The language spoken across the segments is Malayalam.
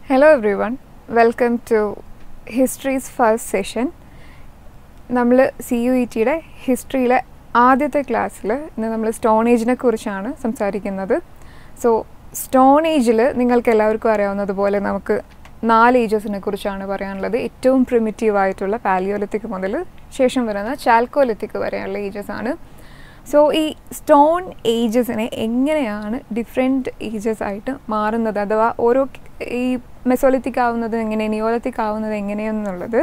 Hello everyone, welcome to History's first session. നമ്മൾ സി യു ഇ ടിയുടെ ഹിസ്റ്ററിയിലെ ആദ്യത്തെ ക്ലാസ്സിൽ ഇന്ന് നമ്മൾ സ്റ്റോൺ ഏജിനെ കുറിച്ചാണ് സംസാരിക്കുന്നത് സോ സ്റ്റോൺ ഏജിൽ നിങ്ങൾക്ക് എല്ലാവർക്കും അറിയാവുന്നതുപോലെ നമുക്ക് നാല് ഏജസിനെ കുറിച്ചാണ് പറയാനുള്ളത് ഏറ്റവും പ്രിമിറ്റീവ് ആയിട്ടുള്ള പാലിയോലിത്തിക് മുതൽ ശേഷം വരുന്ന ചാൽക്കോലിത്തിക് വരെയുള്ള ഏജസ് ആണ് സോ ഈ സ്റ്റോൺ ഏജസിനെ എങ്ങനെയാണ് ഡിഫറെൻറ്റ് ഏജസ് ആയിട്ട് മാറുന്നത് അഥവാ ഓരോ ഈ മെസോലിത്തിക് ആവുന്നത് എങ്ങനെ നിയോലത്തിക് ആവുന്നത് എങ്ങനെയെന്നുള്ളത്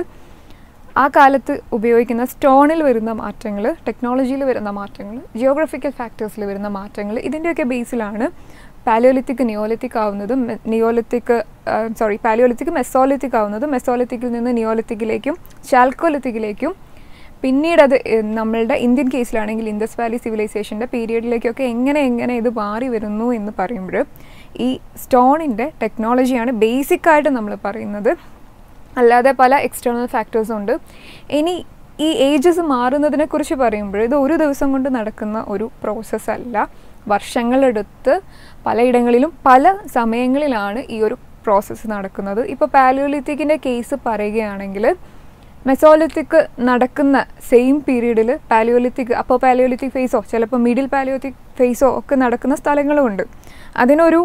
ആ കാലത്ത് ഉപയോഗിക്കുന്ന സ്റ്റോണിൽ വരുന്ന മാറ്റങ്ങൾ ടെക്നോളജിയിൽ വരുന്ന മാറ്റങ്ങൾ ജിയോഗ്രഫിക്കൽ ഫാക്ടേഴ്സിൽ വരുന്ന മാറ്റങ്ങൾ ഇതിൻ്റെയൊക്കെ ബേസിലാണ് പാലിയോലിത്തിക് നിയോലിത്തിക് ആവുന്നതും നിയോലിത്തിക് സോറി പാലിയോലിത്തിക് മെസോലിത്തിക് ആവുന്നതും മെസോലിത്തിക്കിൽ നിന്ന് നിയോലിത്തിക്കിലേക്കും ചാൽക്കോലിത്തിക്കിലേക്കും പിന്നീട് അത് എ- നമ്മളുടെ ഇന്ത്യൻ കേസിലാണെങ്കിൽ ഇൻഡസ് വാലി സിവിലൈസേഷൻ്റെ പീരിയഡിലേക്കൊക്കെ എങ്ങനെ എങ്ങനെ ഇത് മാറി വരുന്നു എന്ന് പറയുമ്പോൾ ഈ സ്റ്റോണിൻ്റെ ടെക്നോളജിയാണ് ബേസിക്കായിട്ട് നമ്മൾ പറയുന്നത് അല്ലാതെ പല എക്സ്റ്റേണൽ ഫാക്ടേഴ്സും ഉണ്ട് ഇനി ഈ ഏജസ് മാറുന്നതിനെ കുറിച്ച് പറയുമ്പോൾ ഇത് ഒരു ദിവസം കൊണ്ട് നടക്കുന്ന ഒരു പ്രോസസ്സ് അല്ല വർഷങ്ങളെടുത്ത് പലയിടങ്ങളിലും പല സമയങ്ങളിലാണ് ഈ ഒരു പ്രോസസ്സ് നടക്കുന്നത് ഇപ്പോൾ പാലിയോലിത്തിക്കിൻ്റെ കേസ് പറയുകയാണെങ്കിൽ മെസോലിത്തിക് നടക്കുന്ന സെയിം പീരീഡിൽ പാലിയോലിത്തിക് അപ്പോൾ പാലിയോലിത്തിക് ഫേസോ ചിലപ്പോൾ മിഡിൽ പാലിയോലിത്തിക് ഫേസോ ഒക്കെ നടക്കുന്ന സ്ഥലങ്ങളുമുണ്ട് അതിനൊരു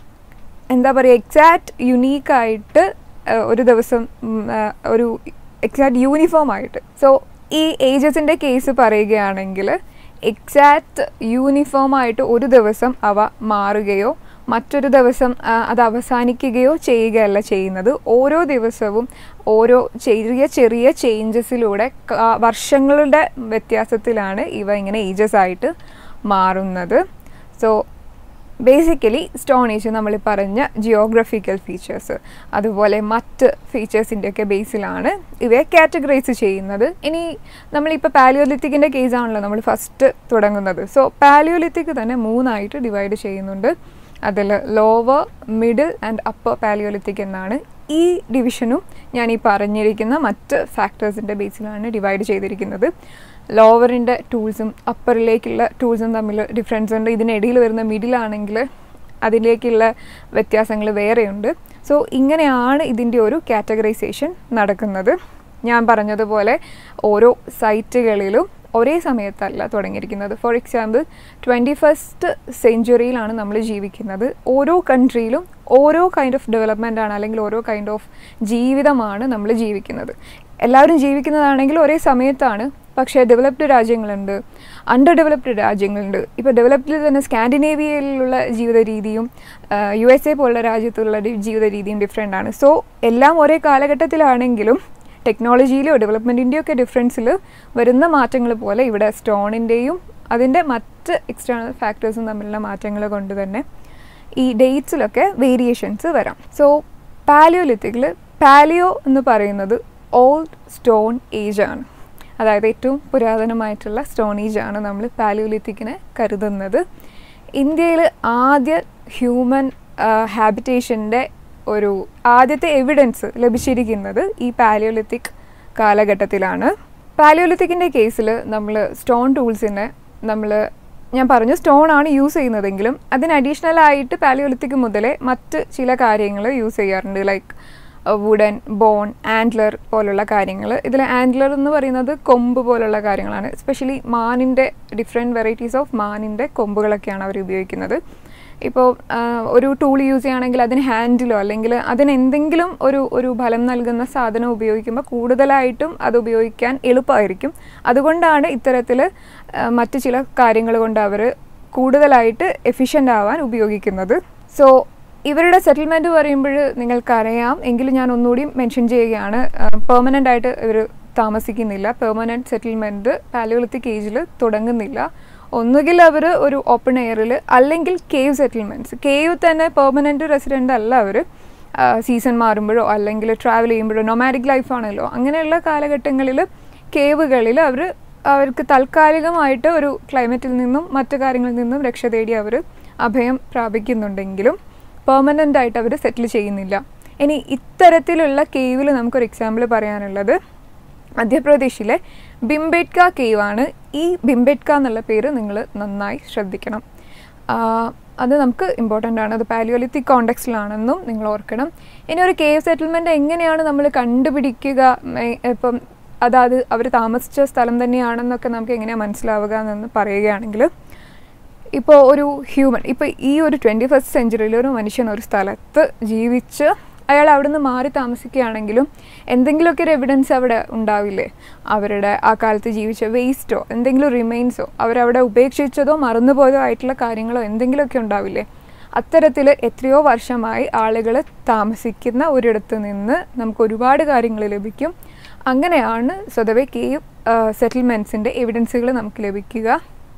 എന്താ പറയുക എക്സാക്റ്റ് യുണീക്കായിട്ട് ഒരു ദിവസം ഉം, ആ, ഒരു എക്സാക്റ്റ് യൂണിഫോം ആയിട്ട് സോ ഈ ഏജസിൻ്റെ കേസ് പറയുകയാണെങ്കിൽ എക്സാക്റ്റ് യൂണിഫോം ആയിട്ട് ഒരു ദിവസം അവ മാറുകയോ മറ്റൊരു ദിവസം ആ, അത് അവസാനിക്കുകയോ ചെയ്യുകയല്ല ചെയ്യുന്നത് ഓരോ ദിവസവും ഓരോ ചെറിയ ചെറിയ ചേഞ്ചസിലൂടെ ക- വർഷങ്ങളുടെ വ്യത്യാസത്തിലാണ് ഇവ ഇങ്ങനെ ഏജസ് ആയിട്ട് മാറുന്നത് സോ ബേസിക്കലി സ്റ്റോൺ ഏജ് നമ്മൾ പറഞ്ഞ ജിയോഗ്രഫിക്കൽ ഫീച്ചേഴ്സ് അതുപോലെ മറ്റ് ഫീച്ചേഴ്സിൻ്റെയൊക്കെ ബേസിലാണ് ഇവയെ കാറ്റഗറൈസ് ചെയ്യുന്നത് ഇനി നമ്മളിപ്പോൾ പാലിയോലിത്തിക്കിൻ്റെ കേസാണല്ലോ നമ്മൾ ഫസ്റ്റ് തുടങ്ങുന്നത് സോ പാലിയോലിത്തിക് തന്നെ മൂന്നായിട്ട് ഡിവൈഡ് ചെയ്യുന്നുണ്ട് അതിൽ lower middle and upper palaeolithic എന്നാണ് ഈ ഡിവിഷനും ഞാൻ ഈ പറഞ്ഞിരിക്കുന്ന മറ്റ് ഫാക്ടേഴ്സിൻ്റെ ബേസിലാണ് ഡിവൈഡ് ചെയ്തിരിക്കുന്നത് ലോവറിൻ്റെ ടൂൾസും അപ്പറിലേക്കുള്ള ടൂൾസും തമ്മിൽ ഡിഫറൻസ് ഉണ്ട് ഇതിനിടയിൽ വരുന്ന മിഡിലാണെങ്കിൽ അതിലേക്കുള്ള വ്യത്യാസങ്ങൾ വേറെയുണ്ട് സോ ഇങ്ങനെയാണ് ഇതിൻ്റെ ഒരു കാറ്റഗറൈസേഷൻ നടക്കുന്നത് ഞാൻ പറഞ്ഞതുപോലെ ഓരോ സൈറ്റുകളിലും ഒരേ സമയത്തല്ല തുടങ്ങിയിരിക്കുന്നത് ഫോർ എക്സാമ്പിൾ ട്വൻറ്റി ഫസ്റ്റ് സെഞ്ചുറിയിലാണ് നമ്മൾ ജീവിക്കുന്നത് ഓരോ കൺട്രിയിലും ഓരോ കൈൻഡ് ഓഫ് ഡെവലപ്മെൻ്റ് ആണ് അല്ലെങ്കിൽ ഓരോ കൈൻഡ് ഓഫ് ജീവിതമാണ് നമ്മൾ ജീവിക്കുന്നത് എല്ലാവരും ജീവിക്കുന്നതാണെങ്കിൽ ഒരേ സമയത്താണ് പക്ഷേ ഡെവലപ്ഡ് രാജ്യങ്ങളുണ്ട് അണ്ടർ ഡെവലപ്ഡ് രാജ്യങ്ങളുണ്ട് ഇപ്പോൾ ഡെവലപ്ഡിൽ തന്നെ സ്കാൻഡിനേവിയയിലുള്ള ജീവിത രീതിയും യു എസ് എ പോലുള്ള രാജ്യത്തുള്ള ഡി- ജീവിത രീതിയും ഡിഫറെൻ്റ് ആണ് സോ എല്ലാം ഒരേ കാലഘട്ടത്തിലാണെങ്കിലും ടെക്നോളജിയിലോ ഡെവലപ്മെൻറ്റിൻ്റെയോ ഒക്കെ ഡിഫറൻസിൽ വരുന്ന മാറ്റങ്ങൾ പോലെ ഇവിടെ സ്റ്റോണിൻ്റെയും അതിൻ്റെ മറ്റ് എക്സ്റ്റേണൽ ഫാക്ടേഴ്സും തമ്മിലുള്ള മാറ്റങ്ങൾ കൊണ്ട് തന്നെ ഈ ഡേറ്റ്സിലൊക്കെ വേരിയേഷൻസ് വരാം സോ പാലിയോലിത്തിക്കിൽ പാലിയോ എന്ന് പറയുന്നത് ഓൾഡ് സ്റ്റോൺ ഏജ് ആണ് അതായത് ഏറ്റവും പുരാതനമായിട്ടുള്ള സ്റ്റോൺ ഏജ് ആണ് നമ്മൾ പാലിയോലിത്തിക്കിനെ കരുതുന്നത് ഇന്ത്യയിൽ ആദ്യ ഹ്യൂമൻ ഹാബിറ്റേഷൻ്റെ ഒരു ആദ്യത്തെ എവിഡൻസ് ലഭിച്ചിരിക്കുന്നത് ഈ പാലിയോലിത്തിക് കാലഘട്ടത്തിലാണ് പാലിയോലിത്തിക്കിൻ്റെ കേസിൽ നമ്മൾ സ്റ്റോൺ ടൂൾസിനെ നമ്മൾ ഞാൻ പറഞ്ഞു സ്റ്റോൺ ആണ് യൂസ് ചെയ്യുന്നതെങ്കിലും അതിന് അഡീഷണൽ ആയിട്ട് പാലിയോലിത്തിക് മുതലേ മറ്റ് ചില കാര്യങ്ങൾ യൂസ് ചെയ്യാറുണ്ട് ലൈക്ക് വുഡൻ ബോൺ ആൻഡ്ലർ പോലുള്ള കാര്യങ്ങൾ ഇതിൽ ആൻഡ്ലർ എന്ന് പറയുന്നത് കൊമ്പ് പോലുള്ള കാര്യങ്ങളാണ് എസ്പെഷ്യലി മാനിൻ്റെ ഡിഫറെൻറ്റ് വെറൈറ്റീസ് ഓഫ് മാനിൻ്റെ കൊമ്പുകളൊക്കെയാണ് അവർ ഉപയോഗിക്കുന്നത് ഇപ്പോൾ ഒരു ടൂൾ യൂസ് ചെയ്യുകയാണെങ്കിൽ അതിന് ഹാൻഡിലോ അല്ലെങ്കിൽ അതിന് എന്തെങ്കിലും ഒരു ഒരു ഫലം നൽകുന്ന സാധനം ഉപയോഗിക്കുമ്പോൾ കൂടുതലായിട്ടും അത് ഉപയോഗിക്കാൻ എളുപ്പമായിരിക്കും അതുകൊണ്ടാണ് ഇത്തരത്തിൽ മറ്റ് ചില കാര്യങ്ങൾ കൊണ്ട് അവർ കൂടുതലായിട്ട് എഫിഷ്യൻ്റ് ആവാൻ ഉപയോഗിക്കുന്നത് സോ ഇവരുടെ സെറ്റിൽമെൻറ്റ് പറയുമ്പോൾ നിങ്ങൾക്കറിയാം എങ്കിലും ഞാൻ ഒന്നുകൂടി മെൻഷൻ ചെയ്യുകയാണ് പെർമനൻ്റ് ആയിട്ട് ഇവർ താമസിക്കുന്നില്ല പെർമനൻറ്റ് സെറ്റിൽമെൻറ്റ് പാലിയോളിത്തിക് ഏജിൽ തുടങ്ങുന്നില്ല ഒന്നുകിൽ അവർ ഒരു ഓപ്പൺ എയറിൽ അല്ലെങ്കിൽ കേവ് സെറ്റിൽമെൻറ്റ്സ് കേവ് തന്നെ പെർമനൻറ്റ് റെസിഡൻ്റ് അല്ല അവർ സീസൺ മാറുമ്പോഴോ അല്ലെങ്കിൽ ട്രാവൽ ചെയ്യുമ്പോഴോ നൊമാറ്റിക് ലൈഫാണല്ലോ അങ്ങനെയുള്ള കാലഘട്ടങ്ങളിൽ കേവുകളിൽ അവർ അവർക്ക് താൽക്കാലികമായിട്ട് ഒരു ക്ലൈമറ്റിൽ നിന്നും മറ്റു കാര്യങ്ങളിൽ നിന്നും രക്ഷ തേടി അവർ അഭയം പ്രാപിക്കുന്നുണ്ടെങ്കിലും പെർമനൻ്റ് ആയിട്ട് അവർ സെറ്റിൽ ചെയ്യുന്നില്ല ഇനി ഇത്തരത്തിലുള്ള കേവിൽ നമുക്കൊരു എക്സാമ്പിൾ പറയാനുള്ളത് മധ്യപ്രദേശിലെ ബിംബേഡ്ക കേവ് ആണ് ഈ ബിംബേഡ്ക എന്നുള്ള പേര് നിങ്ങൾ നന്നായി ശ്രദ്ധിക്കണം അത് നമുക്ക് ഇമ്പോർട്ടൻ്റ് ആണ് അത് പാലിയോലിത്തിക് കോണ്ടെക്സ്റ്റിലാണെന്നും നിങ്ങൾ ഓർക്കണം ഇനി ഒരു കേവ് സെറ്റിൽമെൻറ്റ് എങ്ങനെയാണ് നമ്മൾ കണ്ടുപിടിക്കുക മെ- ഇപ്പം അതായത് അവർ താമസിച്ച സ്ഥലം തന്നെയാണെന്നൊക്കെ നമുക്ക് എങ്ങനെയാണ് മനസ്സിലാവുക എന്ന് പറയുകയാണെങ്കിൽ ഇപ്പോൾ ഒരു ഹ്യൂമൻ ഇപ്പോൾ ഈ ഒരു ട്വൻറ്റി ഫസ്റ്റ് സെഞ്ചുറിയിൽ ഒരു മനുഷ്യൻ ഒരു സ്ഥലത്ത് ജീവിച്ച് അയാൾ അവിടെ നിന്ന് മാറി താമസിക്കുകയാണെങ്കിലും എന്തെങ്കിലുമൊക്കെ ഒരു എവിഡൻസ് അവിടെ ഉണ്ടാവില്ലേ അവരുടെ ആ കാലത്ത് ജീവിച്ച വേസ്റ്റോ എന്തെങ്കിലും റിമൈൻസോ അവരവിടെ ഉപേക്ഷിച്ചതോ മറന്നുപോയതോ ആയിട്ടുള്ള കാര്യങ്ങളോ എന്തെങ്കിലുമൊക്കെ ഉണ്ടാവില്ലേ അത്തരത്തിൽ എത്രയോ വർഷമായി ആളുകൾ താമസിക്കുന്ന ഒരിടത്ത് നിന്ന് നമുക്ക് ഒരുപാട് കാര്യങ്ങൾ ലഭിക്കും അങ്ങനെയാണ് സ്വതവേ കേവ് സെറ്റിൽമെൻറ്റ്സിൻ്റെ എവിഡൻസുകൾ നമുക്ക് ലഭിക്കുക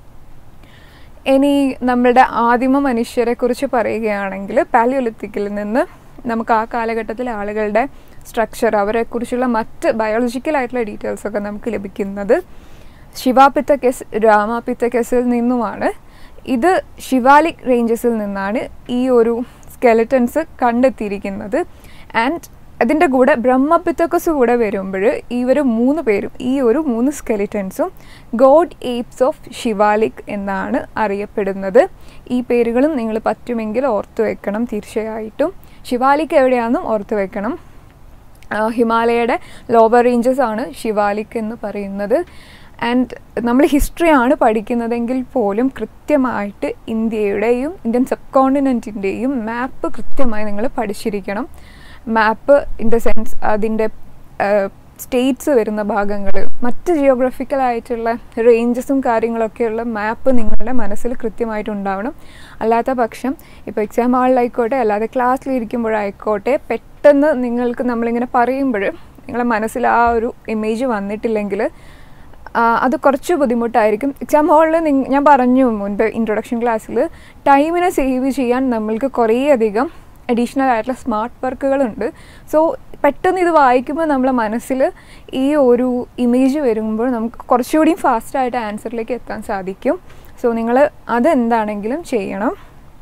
ഇനി നമ്മളുടെ ആദിമ മനുഷ്യരെ കുറിച്ച് പറയുകയാണെങ്കിൽ പാലിയോലിത്തിക്കിൽ നിന്ന് നമുക്ക് ആ കാലഘട്ടത്തിലെ ആളുകളുടെ സ്ട്രക്ചർ അവരെക്കുറിച്ചുള്ള മറ്റ് ബയോളജിക്കൽ ആയിട്ടുള്ള ഡീറ്റെയിൽസ് ഒക്കെ നമുക്ക് ലഭിക്കുന്നത് ശിവാപിത്തക്കെസ് രാമാപിത്തക്കെസിൽ നിന്നുമാണ് ഇത് ശിവാലിക് റേഞ്ചസിൽ നിന്നാണ് ഈ ഒരു സ്കെലറ്റൻസ് കണ്ടെത്തിയിരിക്കുന്നത് ആൻഡ് അതിൻ്റെ കൂടെ ബ്രഹ്മപിത്തക്കസ് കൂടെ വരുമ്പോൾ ഇവർ മൂന്ന് പേരും ഈ ഒരു മൂന്ന് സ്കെലിറ്റൻസും ഗോഡ് ഏപ്സ് ഓഫ് ശിവാലിക് എന്നാണ് അറിയപ്പെടുന്നത് ഈ പേരുകളും നിങ്ങൾ പറ്റുമെങ്കിൽ ഓർത്തു വെക്കണം തീർച്ചയായിട്ടും ശിവാലിക് എവിടെയാണെന്നും ഓർത്തു വെക്കണം ആ, ഹിമാലയയുടെ ലോവർ റേഞ്ചസ് ആണ് ശിവാലിക് എന്ന് പറയുന്നത് ആൻഡ് നമ്മൾ ഹിസ്റ്ററിയാണ് പഠിക്കുന്നതെങ്കിൽ പോലും കൃത്യമായിട്ട് ഇന്ത്യയുടെയും ഇന്ത്യൻ സബ് കോണ്ടിനെൻറ്റിൻ്റെയും മാപ്പ് കൃത്യമായി നിങ്ങൾ പഠിച്ചിരിക്കണം മാപ്പ് ഇൻ ദ സെൻസ് അതിൻ്റെ സ്റ്റേറ്റ്സ് വരുന്ന ഭാഗങ്ങൾ മറ്റ് ജിയോഗ്രഫിക്കൽ ആയിട്ടുള്ള റേഞ്ചസും കാര്യങ്ങളൊക്കെയുള്ള മാപ്പ് നിങ്ങളുടെ മനസ്സിൽ കൃത്യമായിട്ട് ഉണ്ടാവണം അല്ലാത്ത പക്ഷം ഇപ്പോൾ എക്സാം ഹാളിലായിക്കോട്ടെ അല്ലാതെ ക്ലാസ്സിലിരിക്കുമ്പോഴായിക്കോട്ടെ പെട്ടെന്ന് നിങ്ങൾക്ക് നമ്മളിങ്ങനെ പറയുമ്പോൾ നിങ്ങളുടെ മനസ്സിൽ ആ ഒരു ഇമേജ് വന്നിട്ടില്ലെങ്കിൽ ആ, അത് കുറച്ച് ബുദ്ധിമുട്ടായിരിക്കും എക്സാം ഹാളിൽ ഞാൻ പറഞ്ഞു മുൻപ് ഇൻട്രൊഡക്ഷൻ ക്ലാസ്സിൽ ടൈമിനെ സേവ് ചെയ്യാൻ നമ്മൾക്ക് കുറേയധികം അഡീഷണൽ ആയിട്ടുള്ള സ്മാർട്ട് വർക്കുകളുണ്ട് സോ പെട്ടെന്ന് ഇത് വായിക്കുമ്പോൾ നമ്മളെ മനസ്സിൽ ഈ ഒരു ഇമേജ് വരുമ്പോൾ നമുക്ക് കുറച്ചുകൂടി ഫാസ്റ്റായിട്ട് ആൻസറിലേക്ക് എത്താൻ സാധിക്കും സോ നിങ്ങൾ അതെന്താണെങ്കിലും ചെയ്യണം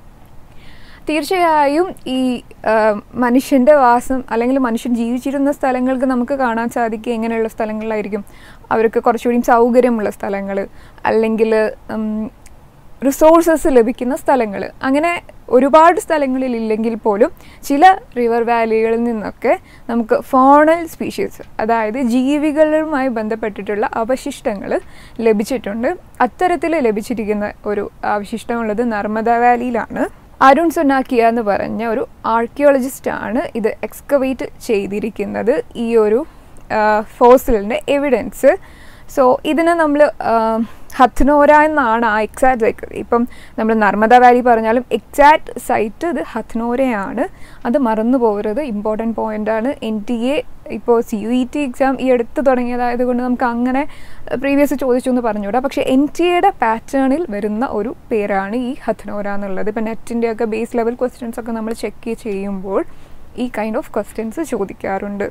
തീർച്ചയായും ഈ ആ, മനുഷ്യൻ്റെ വാസം അല്ലെങ്കിൽ മനുഷ്യൻ ജീവിച്ചിരുന്ന സ്ഥലങ്ങൾക്ക് നമുക്ക് കാണാൻ സാധിക്കുക എങ്ങനെയുള്ള സ്ഥലങ്ങളിലായിരിക്കും അവർക്ക് കുറച്ചുകൂടി സൗകര്യമുള്ള സ്ഥലങ്ങൾ അല്ലെങ്കിൽ റിസോഴ്സസ് ലഭിക്കുന്ന സ്ഥലങ്ങൾ അങ്ങനെ ഒരുപാട് സ്ഥലങ്ങളിൽ ഇല്ലെങ്കിൽ പോലും ചില റിവർ വാലികളിൽ നിന്നൊക്കെ നമുക്ക് ഫോണൽ സ്പീഷീസ് അതായത് ജീവികളുമായി ബന്ധപ്പെട്ടിട്ടുള്ള അവശിഷ്ടങ്ങൾ ലഭിച്ചിട്ടുണ്ട് അത്തരത്തിൽ ലഭിച്ചിരിക്കുന്ന ഒരു അവശിഷ്ടമുള്ളത് നർമ്മദ വാലിയിലാണ് അരുൺ സൊനാക്കിയ എന്ന് പറഞ്ഞ ഒരു ആർക്കിയോളജിസ്റ്റ് ആണ് ഇത് എക്സ്കവേറ്റ് ചെയ്തിരിക്കുന്നത് ഈ ഒരു ഫോസിലിൻ്റെ എവിഡൻസ് സോ ഇതിനെ നമ്മൾ ഹത്നോര എന്നാണ് ആ എക്സാക്ട് ലൈക്ക് ഇപ്പം നമ്മൾ നർമ്മദ വാലി പറഞ്ഞാലും എക്സാക്ട് സൈറ്റ് ഇത് ഹത്നോരയാണ് അത് മറന്നു പോകരുത് ഇമ്പോർട്ടൻറ്റ് പോയിൻ്റ് ആണ് എൻ ടി എ ഇപ്പോൾ C U E T exam ഈ അടുത്ത് തുടങ്ങിയതായത് കൊണ്ട് നമുക്ക് അങ്ങനെ പ്രീവിയസ് ചോദിച്ചു എന്ന് പറഞ്ഞുകൂടാ പക്ഷേ എൻ ടി എയുടെ പാറ്റേണിൽ വരുന്ന ഒരു പേരാണ് ഈ ഹത്നോര എന്നുള്ളത് ഇപ്പം നെറ്റിൻ്റെ ഒക്കെ ബേസ് ലെവൽ ക്വസ്റ്റ്യൻസ് ഒക്കെ നമ്മൾ ചെക്ക് ചെയ്യുമ്പോൾ ഈ കൈൻഡ് ഓഫ് ക്വസ്റ്റ്യൻസ് ചോദിക്കാറുണ്ട്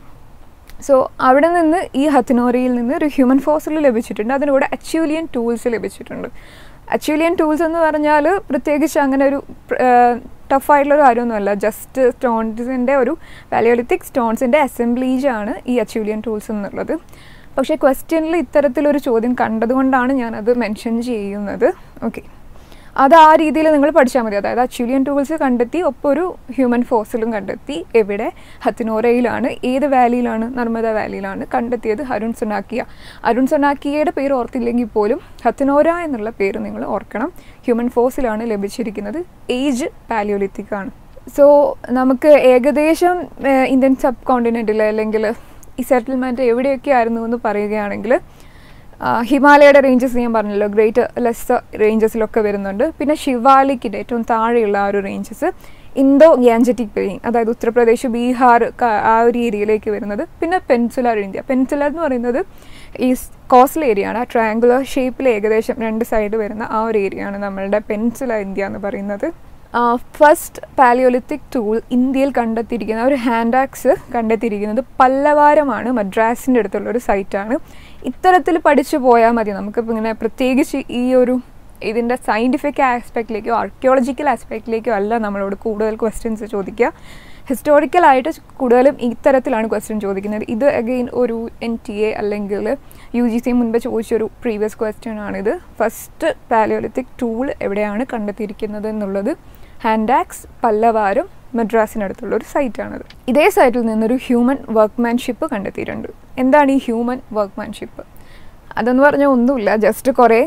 സോ അവിടെ നിന്ന് ഈ ഹത്തിനോരയിൽ നിന്ന് ഒരു ഹ്യൂമൻ ഫോസിൽ ലഭിച്ചിട്ടുണ്ട് അതിൻ്റെ കൂടെ അച്യൂലിയൻ ടൂൾസ് ലഭിച്ചിട്ടുണ്ട് അച്യൂലിയൻ ടൂൾസ് എന്ന് പറഞ്ഞാൽ പ്രത്യേകിച്ച് അങ്ങനെ ഒരു ടഫായിട്ടുള്ളൊരു കാര്യമൊന്നുമല്ല ജസ്റ്റ് സ്റ്റോൺസിൻ്റെ ഒരു വാലിയോലിത്തിക് സ്റ്റോൺസിൻ്റെ അസംബ്ലീജ് ആണ് ഈ അച്യൂലിയൻ ടൂൾസ് എന്നുള്ളത് പക്ഷേ ക്വസ്റ്റ്യനിൽ ഇത്തരത്തിലൊരു ചോദ്യം കണ്ടതുകൊണ്ടാണ് ഞാനത് മെൻഷൻ ചെയ്യുന്നത് ഓക്കെ അത് ആ രീതിയിൽ നിങ്ങൾ പഠിച്ചാൽ മതി അതായത് അച്യൂലിയൻ ടൂൾസ് കണ്ടെത്തി ഒപ്പം ഒരു ഹ്യൂമൻ ഫോസിലും കണ്ടെത്തി എവിടെ ഹത്തിനോരയിലാണ് ഏത് വാലിയിലാണ് നർമ്മദ വാലിയിലാണ് കണ്ടെത്തിയത് അരുൺ സൊനാക്കിയ അരുൺ സൊനാക്കിയയുടെ പേര് ഓർത്തില്ലെങ്കിൽ പോലും ഹത്തിനോര എന്നുള്ള പേര് നിങ്ങൾ ഓർക്കണം ഹ്യൂമൻ ഫോസിലാണ് ലഭിച്ചിരിക്കുന്നത് ഏജ് പാലിയോലിത്തിക് ആണ് സോ നമുക്ക് ഏകദേശം ഏഹ്, ഇന്ത്യൻ സബ് കോണ്ടിനെൻറ്റിൽ അല്ലെങ്കിൽ ഈ സെറ്റിൽമെൻറ്റ് എവിടെയൊക്കെ ആയിരുന്നു എന്ന് പറയുകയാണെങ്കിൽ ആ, ഹിമാലയയുടെ റേഞ്ചസ് ഞാൻ പറഞ്ഞല്ലോ ഗ്രേറ്റ് ലെസ് റേഞ്ചസിലൊക്കെ വരുന്നുണ്ട് പിന്നെ ശിവാലിക്കിൻ്റെ ഏറ്റവും താഴെയുള്ള ആ ഒരു റേഞ്ചസ് ഇന്തോ ഗ്യാൻജറ്റിക് പ്ലെയിൻ അതായത് ഉത്തർപ്രദേശ് ബീഹാർ ക- ആ ഒരു ഏരിയയിലേക്ക് വരുന്നത് പിന്നെ പെൻസുലർ ഇന്ത്യ പെൻസുലർ എന്ന് പറയുന്നത് ഈ കോസ്റ്റൽ ഏരിയ ആണ് ആ ട്രയാങ്കുലർ ഷേപ്പിൽ ഏകദേശം രണ്ട് സൈഡ് വരുന്ന ആ ഒരു ഏരിയ ആണ് നമ്മളുടെ പെൻസുലർ ഇന്ത്യ എന്ന് പറയുന്നത് ഫസ്റ്റ് പാലിയോലിത്തിക് ടൂൾ ഇന്ത്യയിൽ കണ്ടെത്തിയിരിക്കുന്ന ഒരു ഹാൻഡ് ആക്സ് കണ്ടെത്തിയിരിക്കുന്നത് പല്ലവാരമാണ് മദ്രാസിൻ്റെ അടുത്തുള്ള ഒരു സൈറ്റാണ് ഇത്തരത്തിൽ പഠിച്ചു പോയാൽ മതി നമുക്കിപ്പോൾ ഇങ്ങനെ പ്രത്യേകിച്ച് ഈ ഒരു ഇതിൻ്റെ സയൻറ്റിഫിക് ആസ്പെക്റ്റിലേക്കോ ആർക്കിയോളജിക്കൽ ആസ്പെക്റ്റിലേക്കോ അല്ല നമ്മളോട് കൂടുതൽ ക്വസ്റ്റ്യൻസ് ചോദിക്കുക ഹിസ്റ്റോറിക്കലായിട്ട് കൂടുതലും ഇത്തരത്തിലാണ് ക്വസ്റ്റ്യൻ ചോദിക്കുന്നത് ഇത് അഗെയിൻ ഒരു എൻ ടി എ അല്ലെങ്കിൽ യു ജി സി മുൻപ് ചോദിച്ചൊരു പ്രീവിയസ് ക്വസ്റ്റ്യൻ ആണിത് ഫസ്റ്റ് പാലിയോലിത്തിക് ടൂൾ എവിടെയാണ് കണ്ടെത്തിയിരിക്കുന്നത് എന്നുള്ളത് ഹാൻഡാക്സ് പല്ലവാരം മദ്രാസിനടുത്തുള്ള ഒരു സൈറ്റാണത് ഇതേ സൈറ്റിൽ നിന്നൊരു ഹ്യൂമൻ വർക്ക്മാൻഷിപ്പ് കണ്ടെത്തിയിട്ടുണ്ട് എന്താണ് ഈ ഹ്യൂമൻ വർക്ക്മാൻഷിപ്പ് അതെന്ന് പറഞ്ഞാൽ ഒന്നുമില്ല ജസ്റ്റ് കുറേ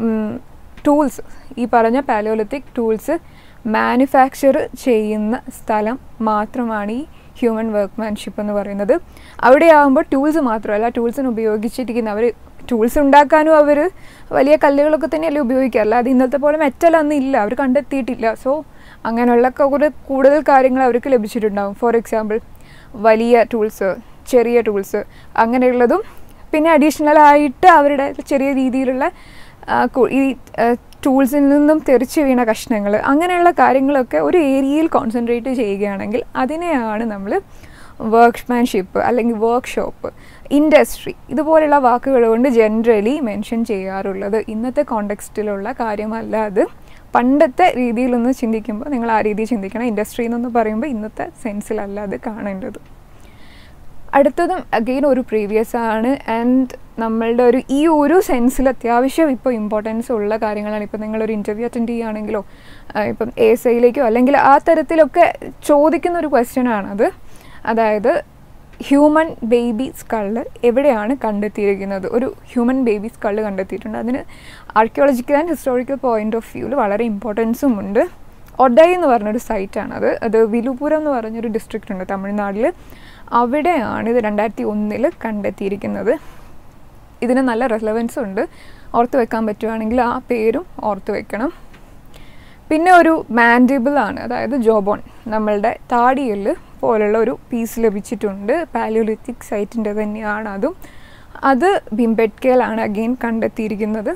ടൂൾസ് ഈ പറഞ്ഞ പാലിയോലിത്തിക് ടൂൾസ് മാനുഫാക്ചർ ചെയ്യുന്ന സ്ഥലം മാത്രമാണ് ഈ ഹ്യൂമൻ വർക്ക്മാൻഷിപ്പ് എന്ന് പറയുന്നത് അവിടെ ആകുമ്പോൾ ടൂൾസ് മാത്രമല്ല ടൂൾസിന് ഉപയോഗിച്ചിരിക്കുന്ന അവർ ടൂൾസ് ഉണ്ടാക്കാനും അവർ വലിയ കല്ലുകളൊക്കെ തന്നെയല്ലേ ഉപയോഗിക്കാറില്ല അത് ഇന്നത്തെ പോലെ മെറ്റലൊന്നും ഇല്ല അവർ കണ്ടെത്തിയിട്ടില്ല സോ അങ്ങനെയുള്ള കുറേ കൂടുതൽ കാര്യങ്ങൾ അവർക്ക് ലഭിച്ചിട്ടുണ്ടാകും ഫോർ എക്സാമ്പിൾ വലിയ ടൂൾസ് ചെറിയ ടൂൾസ് അങ്ങനെയുള്ളതും പിന്നെ അഡീഷണൽ ആയിട്ട് അവരുടെ ചെറിയ രീതിയിലുള്ള ഈ ടൂൾസിൽ നിന്നും തെറിച്ച് വീണ കഷ്ണങ്ങൾ അങ്ങനെയുള്ള കാര്യങ്ങളൊക്കെ ഒരു ഏരിയയിൽ കോൺസെൻട്രേറ്റ് ചെയ്യുകയാണെങ്കിൽ അതിനെയാണ് നമ്മൾ വർക്ക്മാൻഷിപ്പ് അല്ലെങ്കിൽ വർക്ക്ഷോപ്പ് ഇൻഡസ്ട്രി ഇതുപോലുള്ള വാക്കുകൾ കൊണ്ട് ജനറലി മെൻഷൻ ചെയ്യാറുള്ളത് ഇന്നത്തെ കോണ്ടെക്സ്റ്റിലുള്ള കാര്യമല്ല അത് പണ്ടത്തെ രീതിയിലൊന്ന് ചിന്തിക്കുമ്പോൾ നിങ്ങൾ ആ രീതിയിൽ ചിന്തിക്കണം ഇൻഡസ്ട്രി എന്നൊന്ന് പറയുമ്പോൾ ഇന്നത്തെ സെൻസിലല്ല അത് കാണേണ്ടത് അടുത്തതും അഗെയിൻ ഒരു പ്രീവിയസ് ആണ് ആൻഡ് നമ്മളുടെ ഒരു ഈ ഒരു സെൻസിൽ അത്യാവശ്യം ഇപ്പോൾ ഇമ്പോർട്ടൻസ് ഉള്ള കാര്യങ്ങളാണ് ഇപ്പം നിങ്ങളൊരു ഇൻ്റർവ്യൂ അറ്റൻഡ് ചെയ്യുകയാണെങ്കിലോ ഇപ്പം എ എസ് ഐയിലേക്കോ അല്ലെങ്കിൽ ആ തരത്തിലൊക്കെ ചോദിക്കുന്ന ഒരു ക്വസ്റ്റ്യൻ ആണത് അതായത് ഹ്യൂമൻ ബേബി സ്കള്ള് എവിടെയാണ് കണ്ടെത്തിയിരിക്കുന്നത് ഒരു ഹ്യൂമൻ ബേബി സ്കള്ള് കണ്ടെത്തിയിട്ടുണ്ട് അതിന് archaeological and historical point of വ്യൂവിൽ വളരെ ഇമ്പോർട്ടൻസും ഉണ്ട് ഒഡൈ എന്ന് പറഞ്ഞൊരു സൈറ്റാണത് അത് വിലുപുരം എന്ന് പറഞ്ഞൊരു ഡിസ്ട്രിക്റ്റ് ഉണ്ട് തമിഴ്നാട്ടിൽ അവിടെയാണ് ഇത് രണ്ടായിരത്തി ഒന്നിൽ കണ്ടെത്തിയിരിക്കുന്നത് ഇതിന് നല്ല റെലവൻസ് ഉണ്ട് ഓർത്ത് വെക്കാൻ പറ്റുവാണെങ്കിൽ ആ പേരും ഓർത്ത് വെക്കണം പിന്നെ ഒരു മാൻഡിബിൾ ആണ് അതായത് ജോബോൺ നമ്മളുടെ താടിയിൽ പോലുള്ള ഒരു പീസ് ലഭിച്ചിട്ടുണ്ട് പാലിയോലിത്തിക് സൈറ്റിൻ്റെ തന്നെയാണ് അതും അത് ബിംബെഡ്കയിലാണ് അഗെയിൻ കണ്ടെത്തിയിരിക്കുന്നത്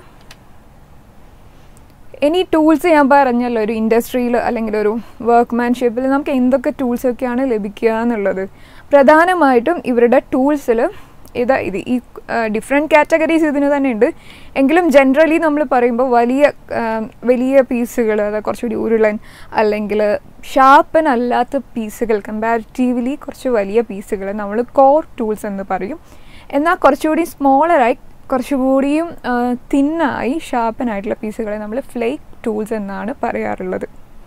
ഇനി ടൂൾസ് ഞാൻ പറഞ്ഞല്ലോ ഒരു ഇൻഡസ്ട്രിയിൽ അല്ലെങ്കിൽ ഒരു വർക്ക്മാൻഷിപ്പിൽ നമുക്ക് എന്തൊക്കെ ടൂൾസൊക്കെയാണ് ലഭിക്കുക എന്നുള്ളത് പ്രധാനമായിട്ടും ഇവരുടെ ടൂൾസിൽ ഇതാ ഇത് ഈ ഡിഫറെൻറ്റ് കാറ്റഗറീസ് ഇതിന് തന്നെ ഉണ്ട് എങ്കിലും ജനറലി നമ്മൾ പറയുമ്പോൾ വലിയ വലിയ പീസുകൾ അതായത് കുറച്ചുകൂടി ഉരുളൻ അല്ലെങ്കിൽ ഷാർപ്പൻ അല്ലാത്ത പീസുകൾ കമ്പാരിറ്റീവ്ലി കുറച്ച് വലിയ പീസുകൾ നമ്മൾ കോർ ടൂൾസ് എന്ന് പറയും എന്നാൽ കുറച്ചുകൂടി സ്മോളറായി കുറച്ചുകൂടിയും തിന്നായി ഷാർപ്പനായിട്ടുള്ള പീസുകളെ നമ്മൾ ഫ്ലേക്ക് ടൂൾസ് എന്നാണ് പറയാറുള്ളത്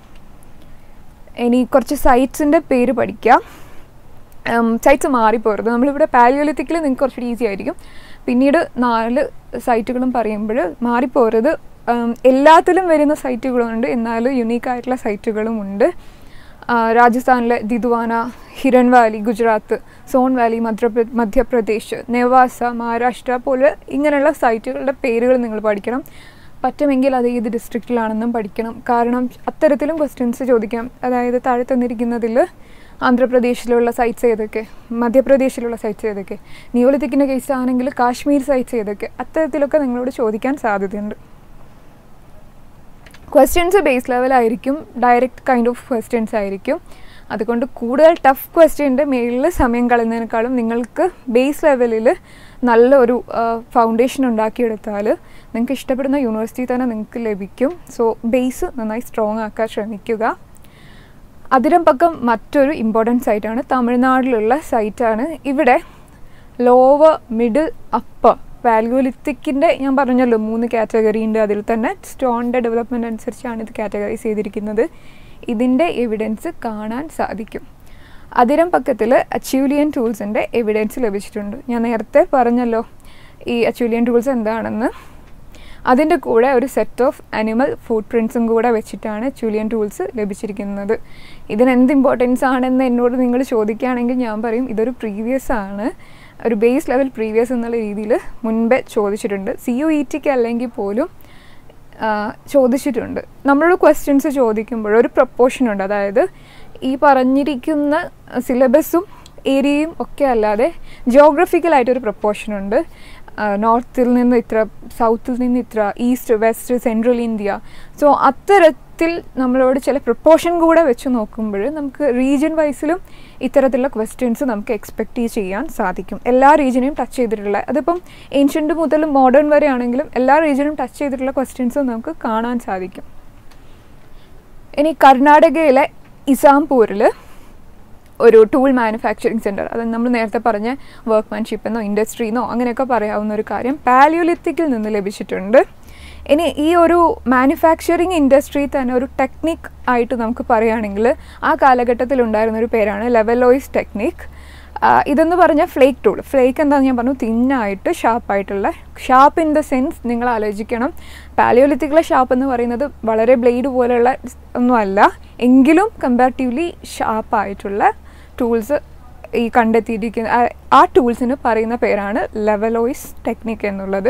ഇനി കുറച്ച് സൈറ്റ്സിൻ്റെ പേര് പഠിക്കാം സൈറ്റ്സ് മാറിപ്പോരുത് നമ്മളിവിടെ പാലിയോലിത്തിക്കിൽ നിങ്ങൾക്ക് കുറച്ചുകൂടി ഈസി ആയിരിക്കും പിന്നീട് നാല് സൈറ്റുകളും പറയുമ്പോൾ മാറിപ്പോരുത് എല്ലാത്തിലും വരുന്ന സൈറ്റുകളുണ്ട് എന്നാൽ യുണീക്ക് ആയിട്ടുള്ള സൈറ്റുകളും ഉണ്ട് രാജസ്ഥാനിലെ ദിദ്വാന ഹിരൺ വാലി ഗുജറാത്ത് സോൺ വാലി മധ്യപ്ര മധ്യപ്രദേശ് നെവാസ മഹാരാഷ്ട്ര പോലെ ഇങ്ങനെയുള്ള സൈറ്റുകളുടെ പേരുകൾ നിങ്ങൾ പഠിക്കണം പറ്റുമെങ്കിൽ അത് ഏത് ഡിസ്ട്രിക്റ്റിലാണെന്നും പഠിക്കണം കാരണം അത്തരത്തിലും ക്വസ്റ്റ്യൻസ് ചോദിക്കാം അതായത് താഴെ തന്നിരിക്കുന്നതിൽ ആന്ധ്രാപ്രദേശിലുള്ള സൈറ്റ്സ് ഏതൊക്കെ മധ്യപ്രദേശിലുള്ള സൈറ്റ്സ് ഏതൊക്കെ നിയോളിത്തിക്കിൻ്റെ കേസ് ആണെങ്കിൽ കാശ്മീർ സൈറ്റ്സ് ഏതൊക്കെ അത്തരത്തിലൊക്കെ നിങ്ങളോട് ചോദിക്കാൻ സാധ്യതയുണ്ട് ക്വസ്റ്റ്യൻസ് ബേസ് ലെവലായിരിക്കും ഡയറക്റ്റ് കൈൻഡ് ഓഫ് ക്വസ്റ്റ്യൻസ് ആയിരിക്കും അതുകൊണ്ട് കൂടുതൽ ടഫ് ക്വസ്റ്റ്യൻ്റെ മേളിൽ സമയം കളയുന്നതിനേക്കാളും നിങ്ങൾക്ക് ബേസ് ലെവലിൽ നല്ല ഒരു ഫൗണ്ടേഷൻ ഉണ്ടാക്കിയെടുത്താൽ നിങ്ങൾക്ക് ഇഷ്ടപ്പെടുന്ന യൂണിവേഴ്സിറ്റി തന്നെ നിങ്ങൾക്ക് ലഭിക്കും സോ ബേസ് നന്നായി സ്ട്രോങ് ആക്കാൻ ശ്രമിക്കുക അതിരം പക്കം മറ്റൊരു ഇമ്പോർട്ടൻറ്റ് സൈറ്റാണ് തമിഴ്നാട്ടിലുള്ള സൈറ്റാണ് ഇവിടെ ലോവർ മിഡിൽ അപ്പർ വാല്യൂലിത്തിക്കിൻ്റെ ഞാൻ പറഞ്ഞല്ലോ മൂന്ന് കാറ്റഗറി ഉണ്ട് അതിൽ തന്നെ സ്റ്റോണിൻ്റെ ഡെവലപ്മെൻറ്റ് അനുസരിച്ചാണ് ഇത് കാറ്റഗറൈസ് ചെയ്തിരിക്കുന്നത് ഇതിൻ്റെ എവിഡൻസ് കാണാൻ സാധിക്കും അതിരം പക്കത്തിൽ അച്യൂലിയൻ ടൂൾസിൻ്റെ എവിഡൻസ് ലഭിച്ചിട്ടുണ്ട് ഞാൻ നേരത്തെ പറഞ്ഞല്ലോ ഈ അച്യൂലിയൻ ടൂൾസ് എന്താണെന്ന് അതിൻ്റെ കൂടെ ഒരു സെറ്റ് ഓഫ് അനിമൽ ഫുഡ് പ്രിൻസും കൂടെ വെച്ചിട്ടാണ് ചുലിയൻ ടൂൾസ് ലഭിച്ചിരിക്കുന്നത് ഇതിന് എന്ത് ഇമ്പോർട്ടൻസ് ആണെന്ന് എന്നോട് നിങ്ങൾ ചോദിക്കുകയാണെങ്കിൽ ഞാൻ പറയും ഇതൊരു പ്രീവിയസ് ആണ് ഒരു ബേസ് ലെവൽ പ്രീവിയസ് എന്നുള്ള രീതിയിൽ മുൻപേ ചോദിച്ചിട്ടുണ്ട് സി യു ഇ ടിക്ക് അല്ലെങ്കിൽ പോലും ചോദിച്ചിട്ടുണ്ട് നമ്മളോട് ക്വസ്റ്റ്യൻസ് ചോദിക്കുമ്പോൾ ഒരു പ്രപ്പോർഷൻ ഉണ്ട് അതായത് ഈ പറഞ്ഞിരിക്കുന്ന സിലബസും ഏരിയയും ഒക്കെ അല്ലാതെ ജിയോഗ്രഫിക്കലായിട്ടൊരു പ്രപ്പോർഷൻ ഉണ്ട് നോർത്തിൽ നിന്ന് ഇത്ര സൗത്തിൽ നിന്ന് ഇത്ര east west central India so അത്തരത്തിൽ നമ്മളോട് ചില പ്രപ്പോർഷൻ കൂടെ വെച്ച് നോക്കുമ്പോൾ നമുക്ക് റീജിയൻ വൈസിലും ഇത്തരത്തിലുള്ള ക്വസ്റ്റ്യൻസ് നമുക്ക് എക്സ്പെക്റ്റ് ചെയ്യാൻ സാധിക്കും എല്ലാ റീജിയനെയും ടച്ച് ചെയ്തിട്ടുള്ള അതിപ്പം ഏൻഷ്യൻ്റ് മുതൽ മോഡേൺ വരെ ആണെങ്കിലും എല്ലാ റീജിയനും ടച്ച് ചെയ്തിട്ടുള്ള ക്വസ്റ്റ്യൻസും നമുക്ക് കാണാൻ സാധിക്കും ഇനി കർണാടകയിലെ ഇസാംപൂരിൽ ഒരു ടൂൾ മാനുഫാക്ചറിങ് സെൻറ്റർ അത് നമ്മൾ നേരത്തെ പറഞ്ഞ വർക്ക്മാൻഷിപ്പ് എന്നോ ഇൻഡസ്ട്രി എന്നോ അങ്ങനെയൊക്കെ പറയാവുന്ന ഒരു കാര്യം പാലിയോലിത്തിക്കിൽ നിന്ന് ലഭിച്ചിട്ടുണ്ട് ഇനി ഈ ഒരു മാനുഫാക്ചറിങ് ഇൻഡസ്ട്രി തന്നെ ഒരു ടെക്നിക് ആയിട്ട് നമുക്ക് പറയുകയാണെങ്കിൽ ആ കാലഘട്ടത്തിൽ ഉണ്ടായിരുന്ന ഒരു പേരാണ് ലെവലോയിസ് ടെക്നിക് ഇതെന്ന് പറഞ്ഞാൽ ഫ്ലേക്ക് ടൂൾ ഫ്ലേക്ക് എന്താണെന്ന് ഞാൻ പറഞ്ഞു തിന്നായിട്ട് ഷാർപ്പായിട്ടുള്ള ഷാർപ്പ് ഇൻ ദ സെൻസ് നിങ്ങൾ ആലോചിക്കണം പാലിയോലിത്തിക്കിലെ ഷാർപ്പ് എന്ന് പറയുന്നത് വളരെ ബ്ലേഡ് പോലെയുള്ള ഒന്നുമല്ല എങ്കിലും കമ്പാരിറ്റീവ്ലി ഷാർപ്പായിട്ടുള്ള ടൂൾസ് ഈ കണ്ടെത്തിയിരിക്കുന്ന ആ- ആ ടൂൾസിന് പറയുന്ന പേരാണ് ലെവലോയിസ് ടെക്നിക് എന്നുള്ളത്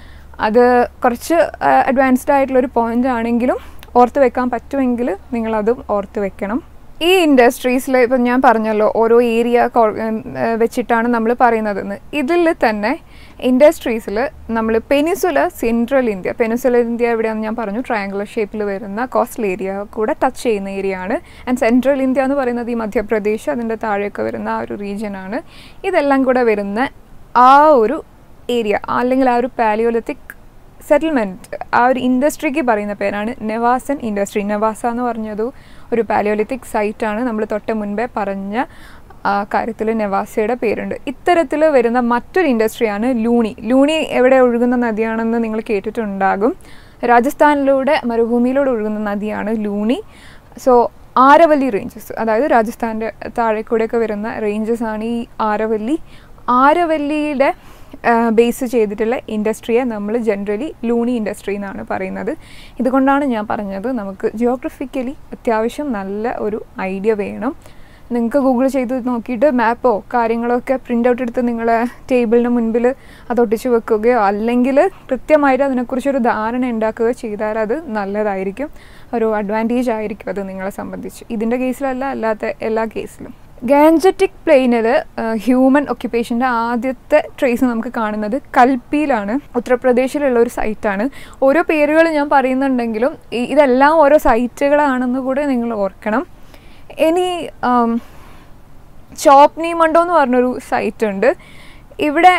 അത് കുറച്ച് അഡ്വാൻസ്ഡ് ആയിട്ടുള്ളൊരു പോയിന്റ് ആണെങ്കിലും ഓർത്ത് വെക്കാൻ പറ്റുമെങ്കിൽ നിങ്ങളതും ഓർത്ത് വെക്കണം ഈ ഇൻഡസ്ട്രീസിൽ ഇപ്പം ഞാൻ പറഞ്ഞല്ലോ ഓരോ ഏരിയ വെച്ചിട്ടാണ് നമ്മൾ പറയുന്നതെന്ന് ഇതിൽ തന്നെ ഇൻഡസ്ട്രീസിൽ നമ്മൾ peninsula central India peninsula India എവിടെയാണെന്ന് ഞാൻ പറഞ്ഞു ട്രയാങ്കുലർ ഷേപ്പിൽ വരുന്ന കോസ്റ്റൽ ഏരിയ കൂടെ ടച്ച് ചെയ്യുന്ന ഏരിയ ആണ് ആൻഡ് സെൻട്രൽ ഇന്ത്യ എന്ന് പറയുന്നത് ഈ മധ്യപ്രദേശ് അതിൻ്റെ താഴെയൊക്കെ വരുന്ന ആ ഒരു റീജിയനാണ് ഇതെല്ലാം കൂടെ വരുന്ന ആ ഒരു ഏരിയ അല്ലെങ്കിൽ ആ ഒരു പാലിയോലത്തിക് സെറ്റിൽമെൻറ്റ് ആ ഒരു ഇൻഡസ്ട്രിക്ക് പറയുന്ന പേരാണ് നെവാസൻ ഇൻഡസ്ട്രി നെവാസ എന്ന് പറഞ്ഞത് ഒരു പാലിയോലിത്തിക് സൈറ്റാണ് നമ്മൾ തൊട്ട് മുൻപേ പറഞ്ഞ ആ കാര്യത്തിൽ നെവാസയുടെ പേരുണ്ട് ഇത്തരത്തിൽ വരുന്ന മറ്റൊരു ഇൻഡസ്ട്രിയാണ് ലൂണി ലൂണി എവിടെ ഒഴുകുന്ന നദിയാണെന്ന് നിങ്ങൾ കേട്ടിട്ടുണ്ടാകും രാജസ്ഥാനിലൂടെ മരുഭൂമിയിലൂടെ ഒഴുകുന്ന നദിയാണ് ലൂണി സോ ആരവല്ലി റേഞ്ചസ് അതായത് രാജസ്ഥാൻ്റെ താഴെ കൂടെയൊക്കെ വരുന്ന റേഞ്ചസ് ആണ് ഈ ആരവല്ലി ആരവല്ലിയുടെ ബേസ് ചെയ്തിട്ടുള്ള ഇൻഡസ്ട്രിയെ നമ്മൾ ജനറലി ലൂണി ഇൻഡസ്ട്രി എന്നാണ് പറയുന്നത് ഇതുകൊണ്ടാണ് ഞാൻ പറഞ്ഞത് നമുക്ക് ജിയോഗ്രഫിക്കലി അത്യാവശ്യം നല്ല ഒരു ഐഡിയ വേണം നിങ്ങൾക്ക് ഗൂഗിൾ ചെയ്ത് നോക്കിയിട്ട് മാപ്പോ കാര്യങ്ങളൊക്കെ പ്രിൻ്റ് ഔട്ട് എടുത്ത് നിങ്ങളെ ടേബിളിന് മുൻപിൽ അത് ഒട്ടിച്ച് വെക്കുകയോ അല്ലെങ്കിൽ കൃത്യമായിട്ട് അതിനെക്കുറിച്ചൊരു ധാരണ ഉണ്ടാക്കുകയോ ചെയ്താൽ അത് നല്ലതായിരിക്കും ഒരു അഡ്വാൻറ്റേജ് ആയിരിക്കും അത് നിങ്ങളെ സംബന്ധിച്ച് ഇതിൻ്റെ കേസിലല്ല അല്ലാത്ത എല്ലാ കേസിലും ഗാൻജറ്റിക് പ്ലെയിനിൽ ഹ്യൂമൻ ഒക്യുപ്പേഷൻ്റെ ആദ്യത്തെ ട്രേസ് നമുക്ക് കാണുന്നത് കൽപ്പിയിലാണ് ഉത്തർപ്രദേശിലുള്ള ഒരു സൈറ്റാണ് ഓരോ പേരുകൾ ഞാൻ പറയുന്നുണ്ടെങ്കിലും ഈ- ഇതെല്ലാം ഓരോ സൈറ്റുകളാണെന്ന് കൂടെ നിങ്ങൾ ഓർക്കണം ഇനി ചോപ്നി മണ്ടോ എന്ന് പറഞ്ഞൊരു സൈറ്റ് ഉണ്ട് ഇവിടെ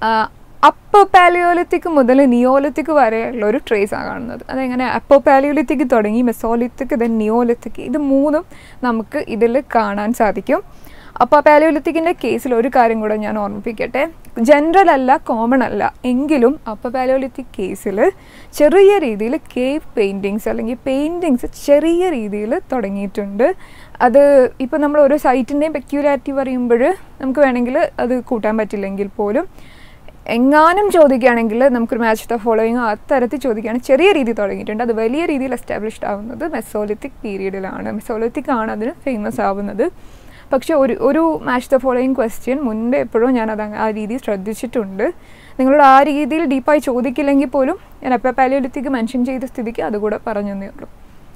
അപ്പർ പാലിയോലിത്തിക് മുതൽ നിയോലിത്തിക് വരെയുള്ള ഒരു ട്രേസ് ആണ് കാണുന്നത് അതെങ്ങനെ അപ്പർ പാലിയോലിത്തിക് തുടങ്ങി മെസോലിത്തിക് ദെൻ നിയോലിത്തിക് ഇത് മൂന്നും നമുക്ക് ഇതിൽ കാണാൻ സാധിക്കും അപ്പോൾ പാലിയോലിത്തിക്കിൻ്റെ കേസിൽ ഒരു കാര്യം കൂടെ ഞാൻ ഓർമ്മിപ്പിക്കട്ടെ ജനറൽ അല്ല കോമൺ അല്ല എങ്കിലും അപ്പർ പാലിയോലിത്തിക് കേസിൽ ചെറിയ രീതിയിൽ കേവ് പെയിൻറ്റിങ്സ് അല്ലെങ്കിൽ പെയിൻറ്റിങ്സ് ചെറിയ രീതിയിൽ തുടങ്ങിയിട്ടുണ്ട് അത് ഇപ്പോൾ നമ്മൾ ഓരോ സൈറ്റിൻ്റെയും പെക്യൂലാരിറ്റി പറയുമ്പോൾ നമുക്ക് വേണമെങ്കിൽ അത് കൂട്ടാൻ പറ്റില്ലെങ്കിൽ പോലും എങ്ങാനും ചോദിക്കുകയാണെങ്കിൽ നമുക്കൊരു മാച്ച് ദ ഫോളോയിങ് അത്തരത്തിൽ ചോദിക്കുകയാണെങ്കിൽ ചെറിയ രീതിയിൽ തുടങ്ങിയിട്ടുണ്ട് അത് വലിയ രീതിയിൽ എസ്റ്റാബ്ലിഷ്ഡ് ആവുന്നത് മെസോലിത്തിക് പീരീഡിലാണ് മെസോലിത്തിക് ആണ് അതിന് ഫേമസ് ആവുന്നത് പക്ഷെ ഒരു ഒരു മാച്ച് ദ ഫോളോയിങ് ക്വസ്റ്റ്യൻ മുൻപ് എപ്പോഴും ഞാനത് അങ്ങ- ആ രീതിയിൽ ശ്രദ്ധിച്ചിട്ടുണ്ട് നിങ്ങളോട് ആ രീതിയിൽ ഡീപ്പായി ചോദിക്കില്ലെങ്കിൽ പോലും ഞാൻ എപ്പോൾ പാലിയോലിത്തിക്ക് മെൻഷൻ ചെയ്ത സ്ഥിതിക്ക് അതുകൂടെ പറഞ്ഞു തന്നേ ഉള്ളൂ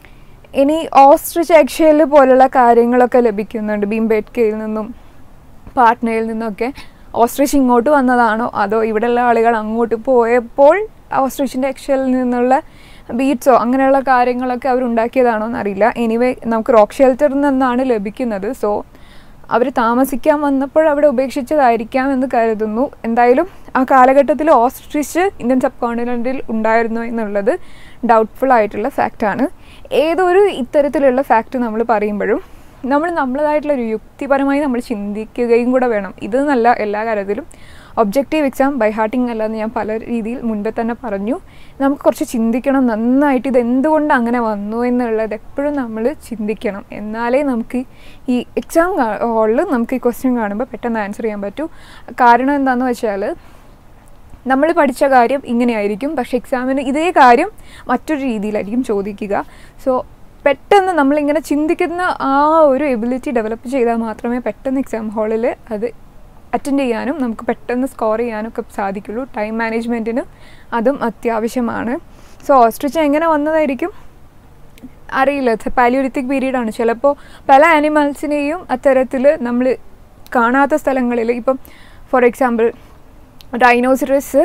ഇനി ഓസ്ട്രിച്ച് എക്ഷയിൽ പോലുള്ള കാര്യങ്ങളൊക്കെ ലഭിക്കുന്നുണ്ട് ബീംബേട്കയിൽ നിന്നും പാട്നയിൽ നിന്നൊക്കെ ഓസ്ട്രിച്ച് ഇങ്ങോട്ട് വന്നതാണോ അതോ ഇവിടെയുള്ള ആളുകൾ അങ്ങോട്ട് പോയപ്പോൾ ഓസ്ട്രിച്ചിൻ്റെ എക്ഷയിൽ നിന്നുള്ള ബീറ്റ്സോ അങ്ങനെയുള്ള കാര്യങ്ങളൊക്കെ അവർ ഉണ്ടാക്കിയതാണോ എന്നറിയില്ല എനിവേ നമുക്ക് റോക്ക് ഷെൽറ്ററിൽ നിന്നാണ് ലഭിക്കുന്നത് സോ അവർ താമസിക്കാൻ വന്നപ്പോൾ അവിടെ ഉപേക്ഷിച്ചതായിരിക്കാം എന്ന് കരുതുന്നു എന്തായാലും ആ കാലഘട്ടത്തിൽ ഓസ്ട്രിച്ച് ഇന്ത്യൻ സബ് കോണ്ടിനെൻറ്റിൽ ഉണ്ടായിരുന്നു എന്നുള്ളത് ഡൗട്ട്ഫുൾ ആയിട്ടുള്ള ഫാക്റ്റാണ് ഏതൊരു ഇത്തരത്തിലുള്ള ഫാക്റ്റ് നമ്മൾ പറയുമ്പോഴും നമ്മൾ നമ്മളതായിട്ടുള്ള ഒരു യുക്തിപരമായി നമ്മൾ ചിന്തിക്കുകയും കൂടെ വേണം ഇത് നല്ല എല്ലാ കാര്യത്തിലും ഒബ്ജക്റ്റീവ് എക്സാം ബൈ ഹാർട്ടിങ് അല്ലാന്ന് ഞാൻ പല രീതിയിൽ മുൻപേ തന്നെ പറഞ്ഞു നമുക്ക് കുറച്ച് ചിന്തിക്കണം നന്നായിട്ട് ഇത് എന്തുകൊണ്ട് അങ്ങനെ വന്നു എന്നുള്ളത് എപ്പോഴും നമ്മൾ ചിന്തിക്കണം എന്നാലേ നമുക്ക് ഈ എക്സാം ഹാളിൽ നമുക്ക് ഈ ക്വസ്റ്റ്യൻ കാണുമ്പോൾ പെട്ടെന്ന് ആൻസർ ചെയ്യാൻ പറ്റൂ കാരണം എന്താണെന്ന് വെച്ചാൽ നമ്മൾ പഠിച്ച കാര്യം ഇങ്ങനെയായിരിക്കും പക്ഷേ എക്സാമിന് ഇതേ കാര്യം മറ്റൊരു രീതിയിലായിരിക്കും ചോദിക്കുക സോ പെട്ടെന്ന് നമ്മളിങ്ങനെ ചിന്തിക്കുന്ന ആ ഒരു എബിലിറ്റി ഡെവലപ്പ് ചെയ്താൽ മാത്രമേ പെട്ടെന്ന് എക്സാം ഹാളിൽ അത് അറ്റൻഡ് ചെയ്യാനും നമുക്ക് പെട്ടെന്ന് സ്കോർ ചെയ്യാനും ഒക്കെ സാധിക്കുള്ളൂ ടൈം മാനേജ്മെൻറ്റിന് അതും അത്യാവശ്യമാണ് സോ ഓസ്ട്രിച്ച് എങ്ങനെ വന്നതായിരിക്കും അറിയില്ല പാലിയോലിത്തിക് പീരീഡാണ് ചിലപ്പോൾ പല ആനിമൽസിനെയും അത്തരത്തിൽ നമ്മൾ കാണാത്ത സ്ഥലങ്ങളിൽ ഇപ്പം ഫോർ എക്സാമ്പിൾ ഡൈനോസറസ്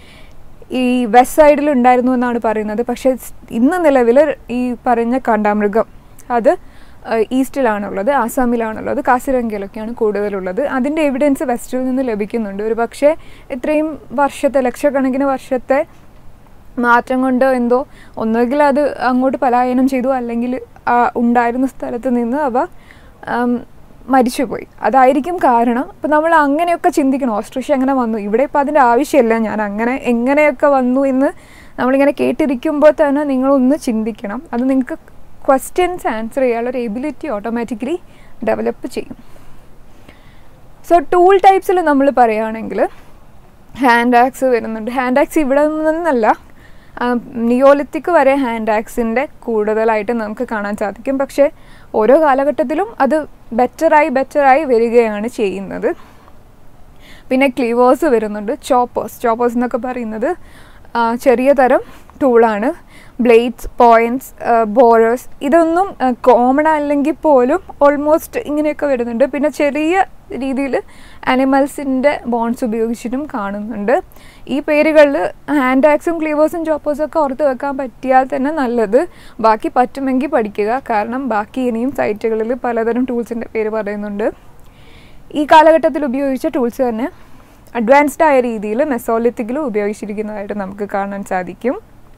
ഈ വെസ്റ്റ് സൈഡിൽ ഉണ്ടായിരുന്നു എന്നാണ് പറയുന്നത് പക്ഷേ ഇന്ന് നിലവിൽ ഈ പറഞ്ഞ കാണ്ടാമൃഗം അത് ഏഹ്, ഈസ്റ്റിലാണുള്ളത് ആസാമിലാണുള്ളത് കാസിരംഗയിലൊക്കെയാണ് കൂടുതലുള്ളത് അതിൻ്റെ എവിഡൻസ് വെസ്റ്റിൽ നിന്ന് ലഭിക്കുന്നുണ്ട് ഒരു പക്ഷേ ഇത്രയും വർഷത്തെ ലക്ഷക്കണക്കിന് വർഷത്തെ മാറ്റം കൊണ്ട് എന്തോ ഒന്നുകിൽ അത് അങ്ങോട്ട് പലായനം ചെയ്തു അല്ലെങ്കിൽ ആ ഉണ്ടായിരുന്ന സ്ഥലത്ത് നിന്ന് അവ ആം, മരിച്ചുപോയി അതായിരിക്കും കാരണം അപ്പോൾ നമ്മൾ അങ്ങനെയൊക്കെ ചിന്തിക്കണം ഓസ്ട്രിഷ അങ്ങനെ വന്നു ഇവിടെ ഇപ്പോൾ അതിൻ്റെ ആവശ്യമില്ല ഞാൻ അങ്ങനെ എങ്ങനെയൊക്കെ വന്നു എന്ന് നമ്മളിങ്ങനെ കേട്ടിരിക്കുമ്പോൾ തന്നെ നിങ്ങളൊന്ന് ചിന്തിക്കണം അത് നിങ്ങൾക്ക് ക്വസ്റ്റ്യൻസ് ആൻസർ ചെയ്യാനുള്ള ഒരു എബിലിറ്റി ഓട്ടോമാറ്റിക്കലി ഡെവലപ്പ് ചെയ്യും സോ ടൂൾ ടൈപ്സിൽ നമ്മൾ പറയുകയാണെങ്കിൽ ഹാൻഡ് ആക്സ് വരുന്നുണ്ട് ഹാൻഡ് ആക്സ് ഇവിടെ നിന്നല്ല നിയോലിത്തിക്ക് വരെ ഹാൻഡ് ആക്സിൻ്റെ കൂടുതലായിട്ട് നമുക്ക് കാണാൻ സാധിക്കും പക്ഷേ ഓരോ കാലഘട്ടത്തിലും അത് ബെറ്ററായി ബെറ്ററായി വരികയാണ് ചെയ്യുന്നത് പിന്നെ ക്ലീവേഴ്സ് വരുന്നുണ്ട് ചോപ്പേഴ്സ് ചോപ്പേഴ്സ് എന്നൊക്കെ പറയുന്നത് ആ, ചെറിയ തരം ടൂളാണ് ബ്ലേഡ്സ് പോയിൻറ്റ്സ് ബോറേഴ്സ് ഇതൊന്നും കോമൺ അല്ലെങ്കിൽ പോലും ഓൾമോസ്റ്റ് ഇങ്ങനെയൊക്കെ വരുന്നുണ്ട് പിന്നെ ചെറിയ രീതിയിൽ അനിമൽസിൻ്റെ ബോൺസ് ഉപയോഗിച്ചിട്ടും കാണുന്നുണ്ട് ഈ പേരുകളിൽ ഹാൻഡ് ആക്സും ക്ലീവേഴ്സും ചോപ്പേഴ്സും ഒക്കെ ഓർത്ത് വെക്കാൻ പറ്റിയാൽ തന്നെ നല്ലത് ബാക്കി പറ്റുമെങ്കിൽ പഠിക്കുക കാരണം ബാക്കി ഇനിയും സൈറ്റുകളിൽ പലതരം ടൂൾസിൻ്റെ പേര് പറയുന്നുണ്ട് ഈ കാലഘട്ടത്തിൽ ഉപയോഗിച്ച ടൂൾസ് തന്നെ അഡ്വാൻസ്ഡ് ആയ രീതിയിൽ മെസോലിത്തിക്കിലും ഉപയോഗിച്ചിരിക്കുന്നതായിട്ട് നമുക്ക് കാണാൻ സാധിക്കും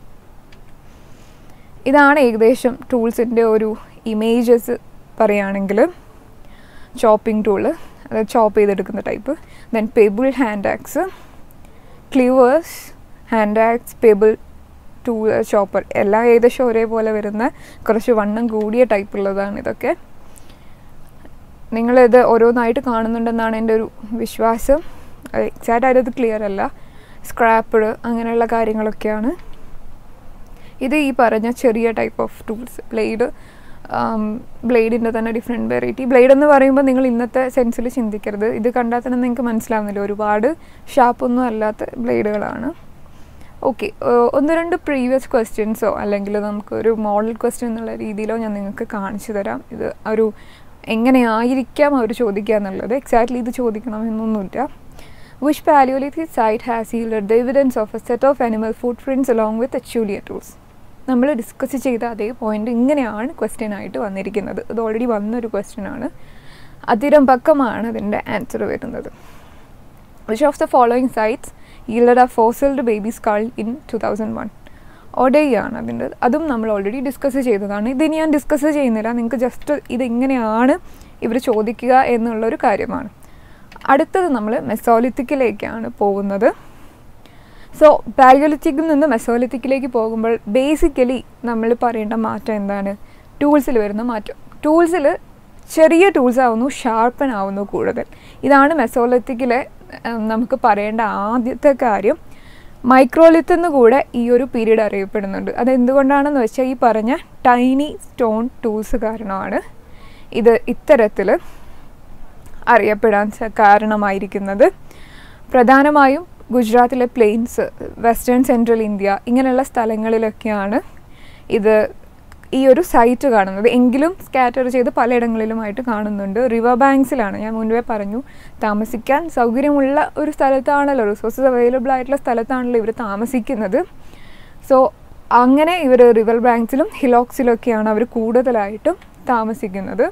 ഇതാണ് ഏകദേശം ടൂൾസിൻ്റെ ഒരു ഇമേജസ് പറയുകയാണെങ്കിൽ ചോപ്പിംഗ് ടൂള് അത് ചോപ്പ് ചെയ്തെടുക്കുന്ന type then pebble hand axe cleavers hand axe pebble tool chopper എല്ലാം ഏകദേശം ഒരേപോലെ വരുന്ന കുറച്ച് വണ്ണം കൂടിയ ടൈപ്പുള്ളതാണ് ഇതൊക്കെ നിങ്ങളിത് ഓരോന്നായിട്ട് കാണുന്നുണ്ടെന്നാണ് എൻ്റെ ഒരു വിശ്വാസം എക്സാക്റ്റ് ആയിട്ട് അത് ക്ലിയർ അല്ല സ്ക്രാപ്പിഡ് അങ്ങനെയുള്ള കാര്യങ്ങളൊക്കെയാണ് ഇത് ഈ പറഞ്ഞ ചെറിയ ടൈപ്പ് ഓഫ് ടൂൾസ് ബ്ലേഡ് ബ്ലേഡിൻ്റെ തന്നെ ഡിഫറെൻറ്റ് വെറൈറ്റി ബ്ലേഡ് എന്ന് പറയുമ്പോൾ നിങ്ങൾ ഇന്നത്തെ സെൻസിൽ ചിന്തിക്കരുത് ഇത് കണ്ടാൽ തന്നെ നിങ്ങൾക്ക് മനസ്സിലാവുന്നില്ല ഒരുപാട് ഷാർപ്പൊന്നും അല്ലാത്ത ബ്ലേഡുകളാണ് ഓക്കെ ഒന്ന് രണ്ട് പ്രീവിയസ് ക്വസ്റ്റ്യൻസോ അല്ലെങ്കിൽ നമുക്കൊരു മോഡൽ ക്വസ്റ്റ്യൻ എന്നുള്ള രീതിയിലോ ഞാൻ നിങ്ങൾക്ക് കാണിച്ചു തരാം ഇത് ഒരു എങ്ങനെയായിരിക്കാം അവർ ചോദിക്കുക എന്നുള്ളത് എക്സാക്ട്ലി ഇത് ചോദിക്കണമെന്നൊന്നുമില്ല which palaeolithic site has yielded the evidence of a set of animal footprints along with Acheulean tools നമ്മൾ ഡിസ്കസ് ചെയ്ത അതേ പോയിന്റ് ഇങ്ങനെയാണ് ക്വസ്റ്റ്യൻ ആയിട്ട് വന്നിരിക്കുന്നത് ഇത് ഓൾറെഡി വന്നൊരു ക്വസ്റ്റ്യൻ ആണ് അതിരം പക്കമാണ് അതിൻ്റെ ആൻസർ വരുന്നത് which of the following sites yielded a fossiled baby skull in 2001 ഒഡേയാണ് അതിൻ്റെ അതും നമ്മൾ ഓൾറെഡി ഡിസ്കസ് ചെയ്തതാണ് ഇത് ഞാൻ ഡിസ്കസ് ചെയ്യുന്നില്ല നിങ്ങൾക്ക് ജസ്റ്റ് ഇതെങ്ങനെയാണ് ഇവർ ചോദിക്കുക എന്നുള്ളൊരു കാര്യമാണ് അടുത്തത് നമ്മൾ മെസോലിത്തിക്കിലേക്കാണ് പോകുന്നത് സോ പാലിയോലിത്തിക്കിൽ നിന്ന് മെസോലിത്തിക്കിലേക്ക് പോകുമ്പോൾ ബേസിക്കലി നമ്മൾ പറയേണ്ട മാറ്റം എന്താണ് ടൂൾസിൽ വരുന്ന മാറ്റം ടൂൾസിൽ ചെറിയ ടൂൾസ് ആവുന്നു ഷാർപ്പൻ ആവുന്നു കൂടുതൽ ഇതാണ് മെസോലിത്തിക്കിലെ ഉം, നമുക്ക് പറയേണ്ട ആദ്യത്തെ കാര്യം മൈക്രോലിത്ത് എന്ന് കൂടെ ഈ ഒരു പീരീഡ് അറിയപ്പെടുന്നുണ്ട് അതെന്തുകൊണ്ടാണെന്ന് വെച്ചാൽ ഈ പറഞ്ഞ ടൈനി സ്റ്റോൺ ടൂൾസ് കാരണമാണ് ഇത് ഇത്തരത്തിൽ അറിയപ്പെടാൻ സ- കാരണമായിരിക്കുന്നത് പ്രധാനമായും ഗുജറാത്തിലെ പ്ലെയിൻസ് വെസ്റ്റേൺ സെൻട്രൽ ഇന്ത്യ ഇങ്ങനെയുള്ള സ്ഥലങ്ങളിലൊക്കെയാണ് ഇത് ഈ ഒരു സൈറ്റ് കാണുന്നത് എങ്കിലും സ്കാറ്റർ ചെയ്ത് പലയിടങ്ങളിലുമായിട്ട് കാണുന്നുണ്ട് റിവർ ബാങ്ക്സിലാണ് ഞാൻ മുൻപേ പറഞ്ഞു താമസിക്കാൻ സൗകര്യമുള്ള ഒരു സ്ഥലത്താണല്ലോ റിസോഴ്സസ് അവൈലബിൾ ആയിട്ടുള്ള സ്ഥലത്താണല്ലോ ഇവർ താമസിക്കുന്നത് സോ അങ്ങനെ ഇവർ റിവർ ബാങ്ക്സിലും ഹിലോക്സിലൊക്കെയാണ് അവർ കൂടുതലായിട്ടും താമസിക്കുന്നത്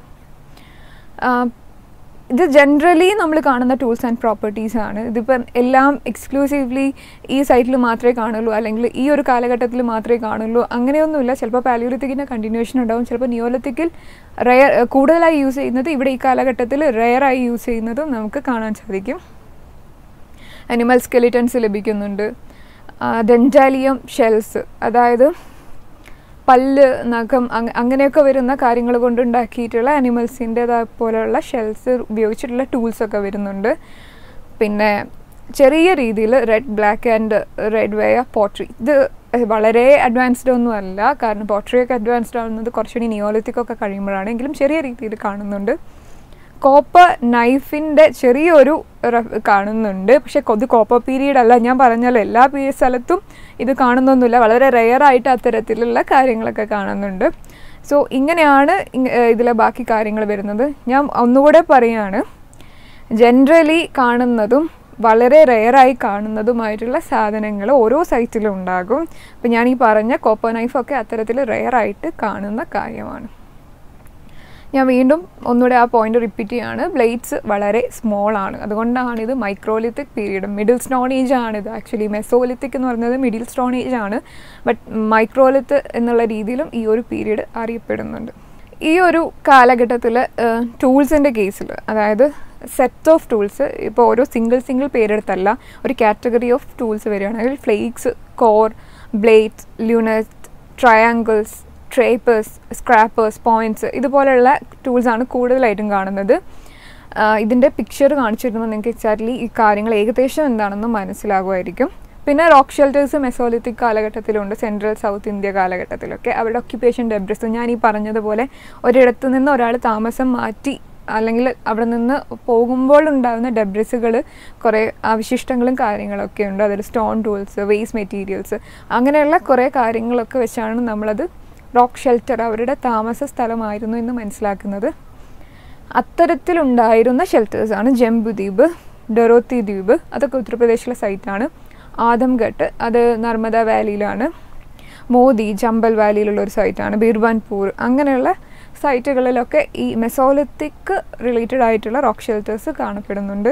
ആ, ഇത് ജനറലി നമ്മൾ കാണുന്ന ടൂൾസ് ആൻഡ് പ്രോപ്പർട്ടീസ് ആണ് ഇതിപ്പം എല്ലാം എക്സ്ക്ലൂസീവ്ലി ഈ സൈറ്റിൽ മാത്രമേ കാണുള്ളൂ അല്ലെങ്കിൽ ഈ ഒരു കാലഘട്ടത്തിൽ മാത്രമേ കാണുള്ളൂ അങ്ങനെയൊന്നുമില്ല ചിലപ്പോൾ പാലിയോലിത്തിക്കിൻ്റെ കണ്ടിന്യൂഷൻ ഉണ്ടാവും ചിലപ്പോൾ നിയോലിത്തിക്കിൽ റെയർ കൂടുതലായി യൂസ് ചെയ്യുന്നത് ഇവിടെ ഈ കാലഘട്ടത്തിൽ റെയറായി യൂസ് ചെയ്യുന്നതും നമുക്ക് കാണാൻ സാധിക്കും അനിമൽ സ്കെലിറ്റൻസ് ലഭിക്കുന്നുണ്ട് ഡെൻറ്റാലിയം ഷെൽസ് അതായത് പല്ല് നഖം അങ്ങ അങ്ങനെയൊക്കെ വരുന്ന കാര്യങ്ങൾ കൊണ്ടുണ്ടാക്കിയിട്ടുള്ള അനിമൽസിൻ്റെതായ പോലെയുള്ള ഷെൽസ് ഉപയോഗിച്ചിട്ടുള്ള ടൂൾസൊക്കെ വരുന്നുണ്ട് പിന്നെ ചെറിയ രീതിയിൽ red black and red ware pottery ഇത് വളരെ അഡ്വാൻസ്ഡ് ഒന്നും അല്ല കാരണം പോട്രിയൊക്കെ അഡ്വാൻസ്ഡ് ആവുന്നത് കുറച്ചുകൂടി നിയോലിത്തിക്കൊക്കെ കഴിയുമ്പോഴാണ് എങ്കിലും ചെറിയ രീതിയിൽ കാണുന്നുണ്ട് കോപ്പർ നൈഫിൻ്റെ ചെറിയൊരു റഫ് കാണുന്നുണ്ട് പക്ഷെ ഇത് കോപ്പർ പീരീഡ് അല്ല ഞാൻ പറഞ്ഞല്ലോ എല്ലാ പീ സ്ഥലത്തും ഇത് കാണുന്നൊന്നുമില്ല വളരെ റെയറായിട്ട് അത്തരത്തിലുള്ള കാര്യങ്ങളൊക്കെ കാണുന്നുണ്ട് സോ ഇങ്ങനെയാണ് ഇങ്- ഏഹ് ഇതിലെ ബാക്കി കാര്യങ്ങൾ വരുന്നത് ഞാൻ ഒന്നുകൂടെ പറയാണ് ജനറലി കാണുന്നതും വളരെ റെയറായി കാണുന്നതുമായിട്ടുള്ള സാധനങ്ങൾ ഓരോ സൈറ്റിലും ഉണ്ടാകും അപ്പം ഞാൻ ഈ പറഞ്ഞ കോപ്പർ നൈഫൊക്കെ അത്തരത്തിൽ റെയറായിട്ട് കാണുന്ന കാര്യമാണ് ഞാൻ വീണ്ടും ഒന്നുകൂടെ ആ പോയിന്റ് റിപ്പീറ്റ് ചെയ്യാണ് ബ്ലേഡ്സ് വളരെ സ്മോൾ ആണ് അതുകൊണ്ടാണ് ഇത് microlithic period middle stone age ആണ് ഇത് ആക്ച്വലി മെസോലിത്തിക് എന്ന് പറയുന്നത് മിഡിൽ സ്റ്റോൺ ഏജ് ആണ് ബട്ട് മൈക്രോലിത്ത് എന്നുള്ള രീതിയിലും ഈ ഒരു പീരീഡ് അറിയപ്പെടുന്നുണ്ട് ഈ ഒരു കാലഘട്ടത്തിൽ ടൂൾസിൻ്റെ കേസിൽ അതായത് സെറ്റ് ഓഫ് ടൂൾസ് ഇപ്പോൾ ഓരോ സിംഗിൾ സിംഗിൾ പേരെടുത്തല്ല ഒരു കാറ്റഗറി ഓഫ് ടൂൾസ് വരികയാണെങ്കിൽ flakes core blades lunes triangles trapezes scrapers points ഇതുപോലെയുള്ള ടൂൾസാണ് കൂടുതലായിട്ടും കാണുന്നത് ഇതിൻ്റെ പിക്ചർ കാണിച്ചിരുമ്പോൾ നിങ്ങൾക്ക് എക്സാക്ട്ലി ഈ കാര്യങ്ങൾ ഏകദേശം എന്താണെന്ന് മനസ്സിലാകുമായിരിക്കും പിന്നെ റോക്ക് ഷെൽറ്റേഴ്സ് മെസോലിത്തിക് കാലഘട്ടത്തിലുണ്ട് സെൻട്രൽ സൗത്ത് ഇന്ത്യ കാലഘട്ടത്തിലൊക്കെ അവരുടെ ഒക്യുപ്പേഷൻ ഡെബ്രിസ് ഞാൻ ഈ പറഞ്ഞതുപോലെ ഒരിടത്തു നിന്ന് ഒരാൾ താമസം മാറ്റി അല്ലെങ്കിൽ അവിടെ നിന്ന് പോകുമ്പോൾ ഉണ്ടാകുന്ന ഡെബ്രിസുകൾ കുറേ അവശിഷ്ടങ്ങളും കാര്യങ്ങളൊക്കെ ഉണ്ട് അതിൽ സ്റ്റോൺ ടൂൾസ് വേസ്റ്റ് മെറ്റീരിയൽസ് അങ്ങനെയുള്ള കുറേ കാര്യങ്ങളൊക്കെ വെച്ചാണ് നമ്മളത് റോക്ക് ഷെൽട്ടർ അവരുടെ താമസ സ്ഥലമായിരുന്നു എന്ന് മനസ്സിലാക്കുന്നത് അത്തരത്തിലുണ്ടായിരുന്ന ഷെൽട്ടേഴ്സാണ് ജംബുദ്വീപ് ഡൊറോത്തി ദ്വീപ് അതൊക്കെ ഉത്തർപ്രദേശിലെ സൈറ്റാണ് ആദംഘട്ട് അത് നർമ്മദ വാലിയിലാണ് മോദി ജമ്പൽ വാലിയിലുള്ള ഒരു സൈറ്റാണ് ബീർബാൻപൂർ അങ്ങനെയുള്ള സൈറ്റുകളിലൊക്കെ ഈ മെസോലിത്തിക് റിലേറ്റഡ് ആയിട്ടുള്ള റോക്ക് ഷെൽട്ടേഴ്സ് കാണപ്പെടുന്നുണ്ട്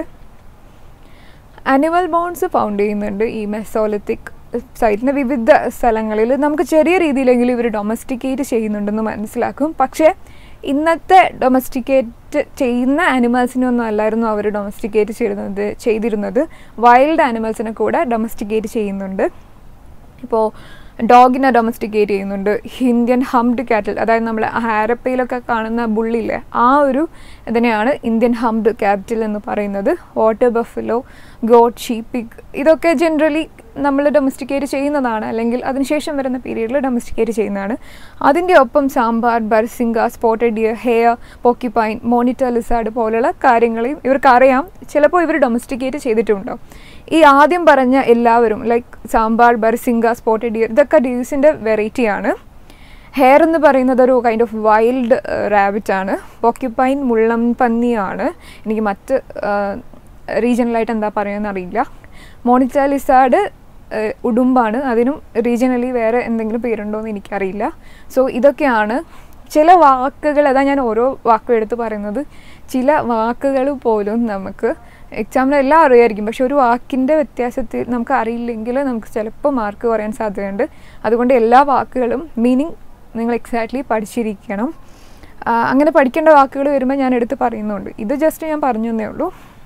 അനിമൽ ബോൺസ് ഫൗണ്ട് ചെയ്യുന്നുണ്ട് ഈ മെസോലിത്തിക് സൈറ്റിൻ്റെ വിവിധ സ്ഥലങ്ങളിൽ നമുക്ക് ചെറിയ രീതിയിലെങ്കിലും ഇവർ ഡൊമസ്റ്റിക്കേറ്റ് ചെയ്യുന്നുണ്ടെന്ന് മനസ്സിലാക്കും പക്ഷേ ഇന്നത്തെ ഡൊമസ്റ്റിക്കേറ്റ് ചെയ്യുന്ന ആനിമൽസിനൊന്നും അല്ലായിരുന്നു അവർ ഡൊമസ്റ്റിക്കേറ്റ് ചെയ്യുന്നത് ചെയ്തിരുന്നത് വൈൽഡ് ആനിമൽസിനെ കൂടെ ഡൊമസ്റ്റിക്കേറ്റ് ചെയ്യുന്നുണ്ട് ഇപ്പോൾ ഡോഗിനെ ഡൊമസ്റ്റിക്കേറ്റ് ചെയ്യുന്നുണ്ട് ഇന്ത്യൻ ഹംഡ് കാറ്റിൽ അതായത് നമ്മൾ ഹാരപ്പയിലൊക്കെ കാണുന്ന ബുള്ളില്ലേ ആ ഒരു ഇതിനെയാണ് ഇന്ത്യൻ ഹംഡ് ക്യാപിറ്റൽ എന്ന് പറയുന്നത് വാട്ടർ ബഫലോ ഗോട്ട് ഷീപ്പിക് ഇതൊക്കെ ജനറലി നമ്മൾ ഡൊമസ്റ്റിക്കേറ്റ് ചെയ്യുന്നതാണ് അല്ലെങ്കിൽ അതിനുശേഷം വരുന്ന പീരീഡിൽ ഡൊമസ്റ്റിക്കേറ്റ് ചെയ്യുന്നതാണ് അതിൻ്റെ ഒപ്പം sambar barasingha spotted deer hare porcupine monitor lizard പോലുള്ള കാര്യങ്ങളെയും ഇവർക്കറിയാം ചിലപ്പോൾ ഇവർ ഡൊമസ്റ്റിക്കേറ്റ് ചെയ്തിട്ടുണ്ടോ ഈ ആദ്യം പറഞ്ഞ എല്ലാവരും like sambar barasingha spotted deer ഇതൊക്കെ ഡീസിൻ്റെ വെറൈറ്റിയാണ് ഹെയർ എന്ന് പറയുന്നത് ഒരു കൈൻഡ് ഓഫ് വൈൽഡ് റാബിറ്റ് ആണ് പോക്യുപ്പൈൻ മുള്ളം പന്നിയാണ് എനിക്ക് മറ്റ് റീജിയണലായിട്ട് എന്താ പറയുക അറിയില്ല മോണിറ്റർ ലിസാർഡ് ഉടുമ്പാണ് അതിനും റീജിയണലി വേറെ എന്തെങ്കിലും പേരുണ്ടോ എന്ന് എനിക്കറിയില്ല സോ ഇതൊക്കെയാണ് ചില വാക്കുകൾ അതാ ഞാൻ ഓരോ വാക്കും എടുത്ത് പറയുന്നത് ചില വാക്കുകൾ പോലും നമുക്ക് എക്സാമിന് എല്ലാം അറിയായിരിക്കും പക്ഷെ ഒരു വാക്കിൻ്റെ വ്യത്യാസത്തിൽ നമുക്ക് അറിയില്ലെങ്കിൽ നമുക്ക് ചിലപ്പോൾ മാർക്ക് കുറയാൻ സാധ്യതയുണ്ട് അതുകൊണ്ട് എല്ലാ വാക്കുകളും മീനിങ് നിങ്ങൾ എക്സാക്ട്ലി പഠിച്ചിരിക്കണം അങ്ങനെ പഠിക്കേണ്ട വാക്കുകൾ വരുമ്പോൾ ഞാൻ എടുത്ത് പറയുന്നുണ്ട് ഇത് ജസ്റ്റ് ഞാൻ പറഞ്ഞു തന്നേ ഉള്ളൂ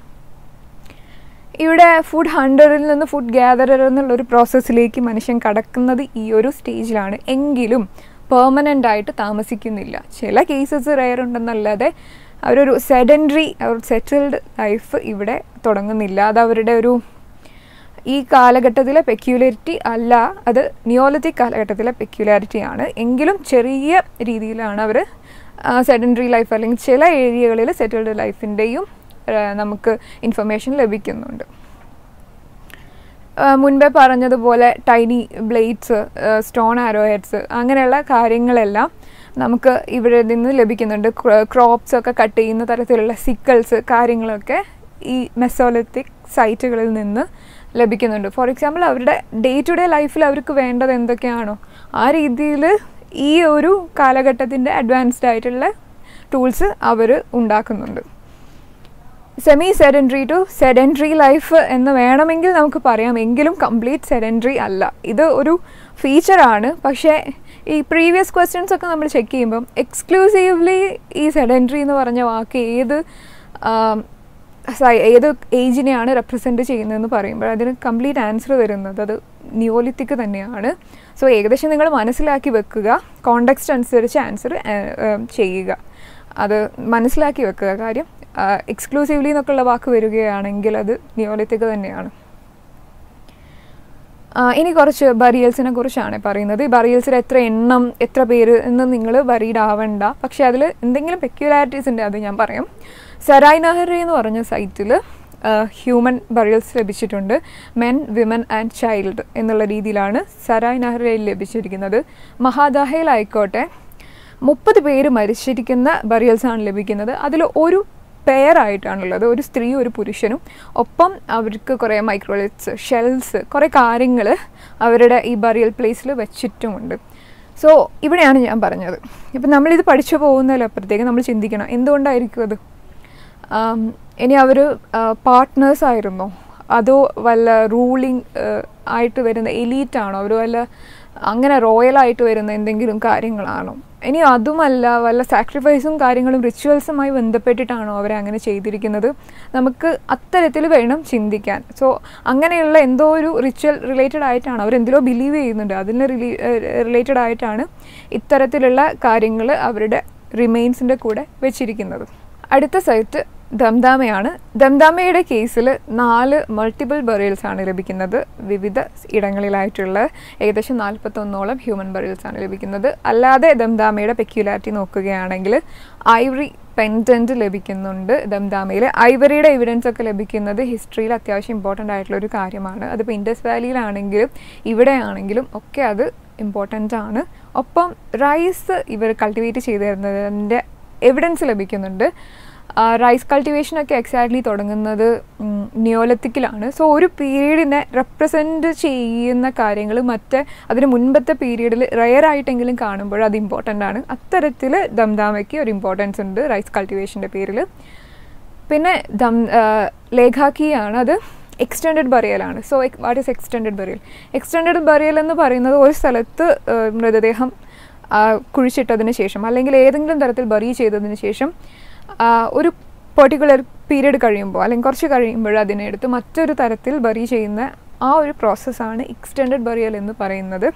ഇവിടെ ഫുഡ് ഹണ്ടറിൽ നിന്ന് ഫുഡ് ഗ്യാദറർ എന്നുള്ളൊരു പ്രോസസ്സിലേക്ക് മനുഷ്യൻ കടക്കുന്നത് ഈ ഒരു സ്റ്റേജിലാണ് എങ്കിലും പെർമനൻ്റ് ആയിട്ട് താമസിക്കുന്നില്ല ചില കേസസ് റയർ ഉണ്ടെന്നല്ലാതെ അവരൊരു സെഡൻഡറി അവർ സെറ്റിൽഡ് ലൈഫ് ഇവിടെ തുടങ്ങുന്നില്ല അത് അവരുടെ ഒരു ഈ കാലഘട്ടത്തിലെ പെക്യുലാരിറ്റി അല്ല അത് നിയോലത്തിക് കാലഘട്ടത്തിലെ പെക്യുലാരിറ്റി ആണ് എങ്കിലും ചെറിയ രീതിയിലാണ് അവർ സെഡൻഡറി ലൈഫ് അല്ലെങ്കിൽ ചില ഏരിയകളിൽ സെറ്റിൽഡ് ലൈഫിൻ്റെയും നമുക്ക് ഇൻഫർമേഷൻ ലഭിക്കുന്നുണ്ട് മുൻപേ പറഞ്ഞതുപോലെ tiny blades stone arrow heads അങ്ങനെയുള്ള കാര്യങ്ങളെല്ലാം നമുക്ക് ഇവിടെ നിന്ന് ലഭിക്കുന്നുണ്ട് ക്രോപ്സ് ഒക്കെ കട്ട് ചെയ്യുന്ന തരത്തിലുള്ള സിക്കിൾസ് കാര്യങ്ങളൊക്കെ ഈ മെസോലത്തിക് സൈറ്റുകളിൽ നിന്ന് ലഭിക്കുന്നുണ്ട് ഫോർ എക്സാമ്പിൾ അവരുടെ ഡേ ടു ഡേ ലൈഫിൽ അവർക്ക് വേണ്ടത് എന്തൊക്കെയാണോ ആ രീതിയിൽ ഈ ഒരു കാലഘട്ടത്തിൻ്റെ അഡ്വാൻസ്ഡ് ആയിട്ടുള്ള ടൂൾസ് അവർ ഉണ്ടാക്കുന്നുണ്ട് semi sedentary to sedentary life എന്ന് വേണമെങ്കിൽ നമുക്ക് പറയാം എങ്കിലും കംപ്ലീറ്റ് സെഡൻഡറി അല്ല ഇത് ഒരു ഫീച്ചറാണ് പക്ഷേ ഈ പ്രീവിയസ് ക്വസ്റ്റ്യൻസ് ഒക്കെ നമ്മൾ ചെക്ക് ചെയ്യുമ്പം എക്സ്ക്ലൂസീവ്ലി ഈ സെഡൻഡറി എന്ന് പറഞ്ഞ വാക്ക് ഏത് ഏത് ഏജിനെയാണ് റെപ്രസെൻറ്റ് ചെയ്യുന്നതെന്ന് പറയുമ്പോൾ അതിന് കംപ്ലീറ്റ് ആൻസർ വരുന്നത് അത് നിയോലിത്തിക്ക് തന്നെയാണ് സോ ഏകദേശം നിങ്ങൾ മനസ്സിലാക്കി വെക്കുക കോണ്ടെക്സ്റ്റ് അനുസരിച്ച് ആൻസർ ചെയ്യുക അത് മനസ്സിലാക്കി വെക്കുക കാര്യം എക്സ്ക്ലൂസീവ്ലി എന്നൊക്കെയുള്ള വാക്ക് വരികയാണെങ്കിൽ അത് നിയോലിത്തിക്ക് തന്നെയാണ് ഇനി കുറച്ച് ബറിയൽസിനെ കുറിച്ചാണ് പറയുന്നത് ഈ ബറിയൽസിൽ എത്ര എണ്ണം എത്ര പേര് എന്ന് നിങ്ങൾ വറീഡ് ആവണ്ട പക്ഷെ അതിൽ എന്തെങ്കിലും പെക്യുലാരിറ്റീസ് ഉണ്ട് അത് ഞാൻ പറയാം സരായ് നഹറി എന്ന് പറഞ്ഞ സൈറ്റിൽ ഹ്യൂമൻ ബറിയൽസ് ലഭിച്ചിട്ടുണ്ട് മെൻ വിമൻ ആൻഡ് ചൈൽഡ് എന്നുള്ള രീതിയിലാണ് സരായ് നഹ്റയിൽ ലഭിച്ചിരിക്കുന്നത് മഹാദാഹയിലായിക്കോട്ടെ മുപ്പത് പേര് മരിച്ചിരിക്കുന്ന ബറിയൽസാണ് ലഭിക്കുന്നത് അതിൽ ഒരു പെയറായിട്ടാണുള്ളത് ഒരു സ്ത്രീ ഒരു പുരുഷനും ഒപ്പം അവർക്ക് കുറേ മൈക്രോലിറ്റ്സ് ഷെൽസ് കുറേ കാര്യങ്ങൾ അവരുടെ ഈ ബറിയൽ പ്ലേസിൽ വെച്ചിട്ടുമുണ്ട് സോ ഇവിടെയാണ് ഞാൻ പറഞ്ഞത് ഇപ്പം നമ്മളിത് പഠിച്ചു പോകുന്നതിലപ്പുറത്തേക്ക് നമ്മൾ ചിന്തിക്കണം എന്തുകൊണ്ടായിരിക്കും അത് ഇനി അവർ പാർട്ട്നേഴ്സ് ആയിരുന്നോ അതോ വല്ല റൂളിംഗ് ആയിട്ട് വരുന്ന എലീറ്റ് ആണോ അവർ വല്ല അങ്ങനെ റോയലായിട്ട് വരുന്ന എന്തെങ്കിലും കാര്യങ്ങളാണോ ഇനി അതുമല്ല വല്ല സാക്രിഫൈസും കാര്യങ്ങളും റിച്വൽസുമായി ബന്ധപ്പെട്ടിട്ടാണോ അവരെ അങ്ങനെ ചെയ്തിരിക്കുന്നത് നമുക്ക് അത്തരത്തിൽ വേണം ചിന്തിക്കാൻ സോ അങ്ങനെയുള്ള എന്തോ ഒരു റിച്വൽ റിലേറ്റഡ് ആയിട്ടാണ് അവരെന്തിലോ ബിലീവ് ചെയ്യുന്നുണ്ട് അതിന് റിലീ റിലേറ്റഡ് ആയിട്ടാണ് ഇത്തരത്തിലുള്ള കാര്യങ്ങൾ അവരുടെ റിമെയിൻസിൻ്റെ കൂടെ വെച്ചിരിക്കുന്നത് അടുത്ത സൈറ്റ് ദംദാമയാണ് ദംദാമയുടെ കേസിൽ നാല് മൾട്ടിപ്പിൾ ബറിയൽസ് ആണ് ലഭിക്കുന്നത് വിവിധ ഇടങ്ങളിലായിട്ടുള്ള ഏകദേശം നാൽപ്പത്തൊന്നോളം ഹ്യൂമൻ ബറിയൽസ് ആണ് ലഭിക്കുന്നത് അല്ലാതെ ദംദാമയുടെ പെക്യുലാരിറ്റി നോക്കുകയാണെങ്കിൽ ഐവറി പെൻഡൻറ്റ് ലഭിക്കുന്നുണ്ട് ദംദാമയിൽ ഐവറിയുടെ എവിഡൻസ് ഒക്കെ ലഭിക്കുന്നത് ഹിസ്റ്ററിയിൽ അത്യാവശ്യം ഇമ്പോർട്ടൻ്റ് ആയിട്ടുള്ള ഒരു കാര്യമാണ് അതിപ്പോൾ ഇൻഡസ് വാലിയിലാണെങ്കിലും ഇവിടെയാണെങ്കിലും ഒക്കെ അത് ഇമ്പോർട്ടൻ്റ് ആണ് ഒപ്പം റൈസ് ഇവർ കൾട്ടിവേറ്റ് ചെയ്തു തരുന്നതിൻ്റെ എവിഡൻസ് ലഭിക്കുന്നുണ്ട് റൈസ് കൾട്ടിവേഷനൊക്കെ എക്സാക്ട്ലി തുടങ്ങുന്നത് നിയോലത്തിക്കിലാണ് സോ ഒരു പീരീഡിനെ റെപ്രസെൻറ്റ് ചെയ്യുന്ന കാര്യങ്ങൾ മറ്റേ അതിന് മുൻപത്തെ പീരീഡിൽ റയർ ആയിട്ടെങ്കിലും കാണുമ്പോൾ അത് ഇമ്പോർട്ടൻ്റ് ആണ് അത്തരത്തിൽ ദംദാമയ്ക്ക് ഒരു ഇമ്പോർട്ടൻസ് ഉണ്ട് റൈസ് കൾട്ടിവേഷൻ്റെ പേരിൽ പിന്നെ ദം ലേഖാക്കിയാണ് അത് എക്സ്റ്റെൻഡഡ് ബറിയലാണ് so what is extended burial extended burial എന്ന് പറയുന്നത് ഒരു സ്ഥലത്ത് മൃതദേഹം കുഴിച്ചിട്ടതിന് ശേഷം അല്ലെങ്കിൽ ഏതെങ്കിലും തരത്തിൽ ബറി ചെയ്തതിന് ശേഷം ഒരു പെർട്ടിക്കുലർ പീരീഡ് കഴിയുമ്പോൾ അല്ലെങ്കിൽ കുറച്ച് കഴിയുമ്പോൾ അതിനെ എടുത്ത് മറ്റൊരു തരത്തിൽ ബറി ചെയ്യുന്ന ആ ഒരു പ്രോസസ്സാണ് എക്സ്റ്റെൻഡഡ് ബറിയൽ എന്ന് പറയുന്നത്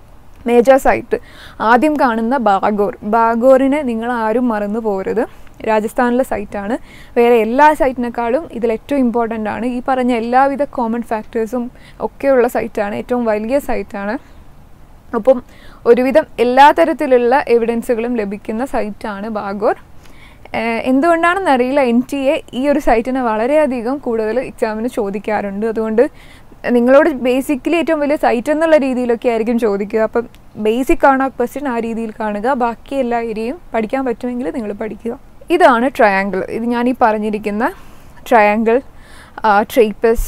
മേജർ സൈറ്റ് ആദ്യം കാണുന്ന ബാഗോർ ബാഗോറിനെ നിങ്ങൾ ആരും മറന്നു പോകരുത് രാജസ്ഥാനിലെ സൈറ്റാണ് വേറെ എല്ലാ സൈറ്റിനേക്കാളും ഇതിൽ ഏറ്റവും ഇമ്പോർട്ടൻ്റ് ആണ് ഈ പറഞ്ഞ എല്ലാവിധ കോമൺ ഫാക്ടേഴ്സും ഒക്കെയുള്ള സൈറ്റാണ് ഏറ്റവും വലിയ സൈറ്റാണ് അപ്പം ഒരുവിധം എല്ലാ തരത്തിലുള്ള എവിഡൻസുകളും ലഭിക്കുന്ന സൈറ്റാണ് ബാഗോർ എന്തുകൊണ്ടാണെന്ന് അറിയില്ല എൻ ടി എ ഈ ഒരു സൈറ്റിനെ വളരെയധികം കൂടുതൽ എക്സാമിന് ചോദിക്കാറുണ്ട് അതുകൊണ്ട് നിങ്ങളോട് ബേസിക്കലി ഏറ്റവും വലിയ സൈറ്റ് എന്നുള്ള രീതിയിലൊക്കെ ആയിരിക്കും ചോദിക്കുക അപ്പം ബേസിക് ആണ് ആ ക്വസ്റ്റ്യൻ ആ രീതിയിൽ കാണുക ബാക്കി എല്ലാ ഏരിയയും പഠിക്കാൻ പറ്റുമെങ്കിൽ നിങ്ങൾ പഠിക്കുക ഇതാണ് ട്രയാങ്കിൾ ഇത് ഞാൻ ഈ പറഞ്ഞിരിക്കുന്ന ട്രയാങ്കിൾ ട്രേപ്പസ്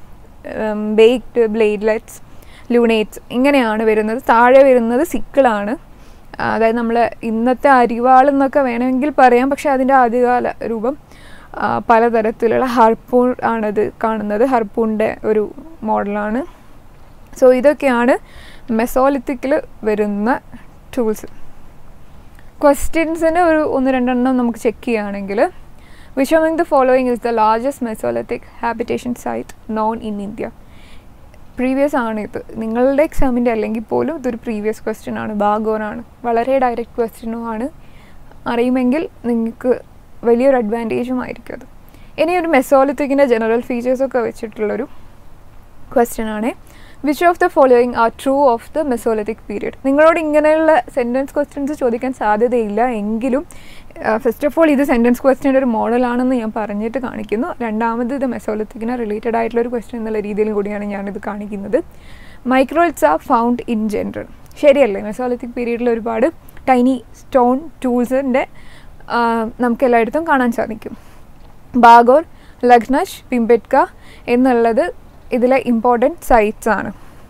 ബേക്ഡ് ബ്ലേഡ്ലെറ്റ്സ് ലൂണേറ്റ്സ് ഇങ്ങനെയാണ് വരുന്നത് താഴെ വരുന്നത് സിക്കിളാണ് അതായത് നമ്മൾ ഇന്നത്തെ അരിവാൾ എന്നൊക്കെ വേണമെങ്കിൽ പറയാം പക്ഷേ അതിൻ്റെ ആദ്യകാല രൂപം പലതരത്തിലുള്ള ഹർപ്പൂൺ ആണത് കാണുന്നത് ഹർപ്പൂണിൻ്റെ ഒരു മോഡലാണ് സോ ഇതൊക്കെയാണ് മെസോലിത്തിക്കിൽ വരുന്ന ടൂൾസ് ക്വസ്റ്റ്യൻസിന് ഒരു ഒന്ന് രണ്ടെണ്ണം നമുക്ക് ചെക്ക് ചെയ്യുകയാണെങ്കിൽ which among the following is the largest mesolithic habitation site known in India previous ആണ് ഇത് നിങ്ങളുടെ എക്സാമിൻ്റെ അല്ലെങ്കിൽ പോലും ഇതൊരു പ്രീവിയസ് ക്വസ്റ്റ്യൻ ആണ് ബാഗോറാണ് വളരെ ഡയറക്റ്റ് ക്വസ്റ്റ്യനുമാണ് അറിയുമെങ്കിൽ നിങ്ങൾക്ക് വലിയൊരു അഡ്വാൻറ്റേജും ആയിരിക്കും അത് ഇനി ഒരു മെസോലിത്തിക്കിൻ്റെ ജനറൽ ഫീച്ചേഴ്സൊക്കെ വെച്ചിട്ടുള്ളൊരു ക്വസ്റ്റ്യൻ ആണ് which of the following are true of the mesolithic period നിങ്ങളോട് ഇങ്ങനെയുള്ള സെൻറ്റൻസ് ക്വസ്റ്റ്യൻസ് ചോദിക്കാൻ സാധ്യതയില്ല എങ്കിലും ഫസ്റ്റ് ഓഫ് ഓൾ ഇത് സെൻറ്റൻസ് ക്വസ്റ്റ്യൻ്റെ ഒരു മോഡലാണെന്ന് ഞാൻ പറഞ്ഞിട്ട് കാണിക്കുന്നു രണ്ടാമത് ഇത് മെസോലിത്തിക്കിന് റിലേറ്റഡ് ആയിട്ടുള്ള ഒരു ക്വസ്റ്റ്യൻ എന്നുള്ള രീതിയിൽ കൂടിയാണ് ഞാനിത് കാണിക്കുന്നത് microliths are found in general ശരിയല്ലേ മെസോലിത്തിക് പീരീഡിൽ ഒരുപാട് ടൈനി സ്റ്റോൺ ടൂൾസിൻ്റെ നമുക്ക് എല്ലായിടത്തും കാണാൻ സാധിക്കും ബാഗോർ ലഗ്നഷ് പിംബെറ്റ്ക എന്നുള്ളത് ഇതിലെ ഇമ്പോർട്ടൻറ്റ് സൈറ്റ്സ് ആണ്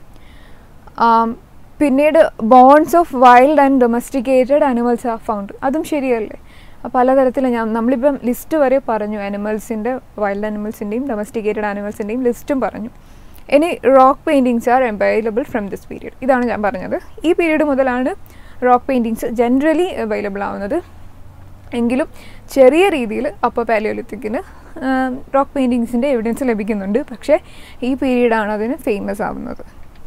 പിന്നീട് bones of wild and domesticated animals are found അതും ശരിയല്ലേ പലതരത്തിൽ ഞാൻ നമ്മളിപ്പം ലിസ്റ്റ് വരെ പറഞ്ഞു അനിമൽസിൻ്റെ വൈൽഡ് അനിമൽസിൻ്റെയും ഡൊമസ്റ്റിക്കേറ്റഡ് അനിമൽസിൻ്റെയും ലിസ്റ്റും പറഞ്ഞു ഇനി rock paintings are available from this period ഇതാണ് ഞാൻ പറഞ്ഞത് ഈ പീരീഡ് മുതലാണ് റോക്ക് പെയിൻറ്റിങ്സ് ജനറലി അവൈലബിൾ ആവുന്നത് എങ്കിലും ചെറിയ രീതിയിൽ അപ്പർ പാലിയോലിത്തിക്കിന് റോക്ക് പെയിൻറ്റിങ്സിൻ്റെ എവിഡൻസ് ലഭിക്കുന്നുണ്ട് പക്ഷേ ഈ പീരീഡാണ് അതിന് ഫേമസ് ആവുന്നത്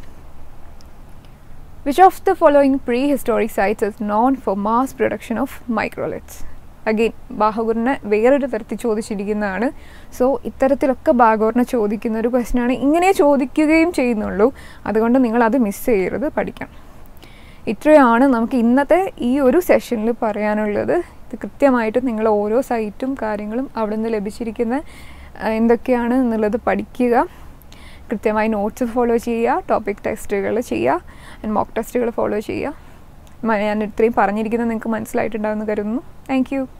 which of the following pre historic sites is known for mass production of microliths again ബാഹുഗുറിനെ വേറൊരു തരത്തിൽ ചോദിച്ചിരിക്കുന്നതാണ് സോ ഇത്തരത്തിലൊക്കെ ബാഗോറിനെ ചോദിക്കുന്ന ഒരു ക്വസ്റ്റ്യനാണ് ഇങ്ങനെ ചോദിക്കുകയും ചെയ്യുന്നുള്ളൂ അതുകൊണ്ട് നിങ്ങൾ അത് മിസ് ചെയ്യരുത് പഠിക്കണം ഇത്രയാണ് നമുക്ക് ഇന്നത്തെ ഈ ഒരു സെഷനിൽ പറയാനുള്ളത് ഇത് കൃത്യമായിട്ട് നിങ്ങൾ ഓരോ സൈറ്റും കാര്യങ്ങളും അവിടെ നിന്ന് ലഭിച്ചിരിക്കുന്ന എന്തൊക്കെയാണ് എന്നുള്ളത് പഠിക്കുക കൃത്യമായി നോട്ട്സ് ഫോളോ ചെയ്യുക ടോപ്പിക് ടെസ്റ്റുകൾ ചെയ്യുക മോക്ക് ടെസ്റ്റുകൾ ഫോളോ ചെയ്യുക ഞാൻ ഇത്രയും പറഞ്ഞിരിക്കുന്നത് നിങ്ങൾക്ക് മനസ്സിലായിട്ടുണ്ടാകുമെന്ന് കരുതുന്നു താങ്ക്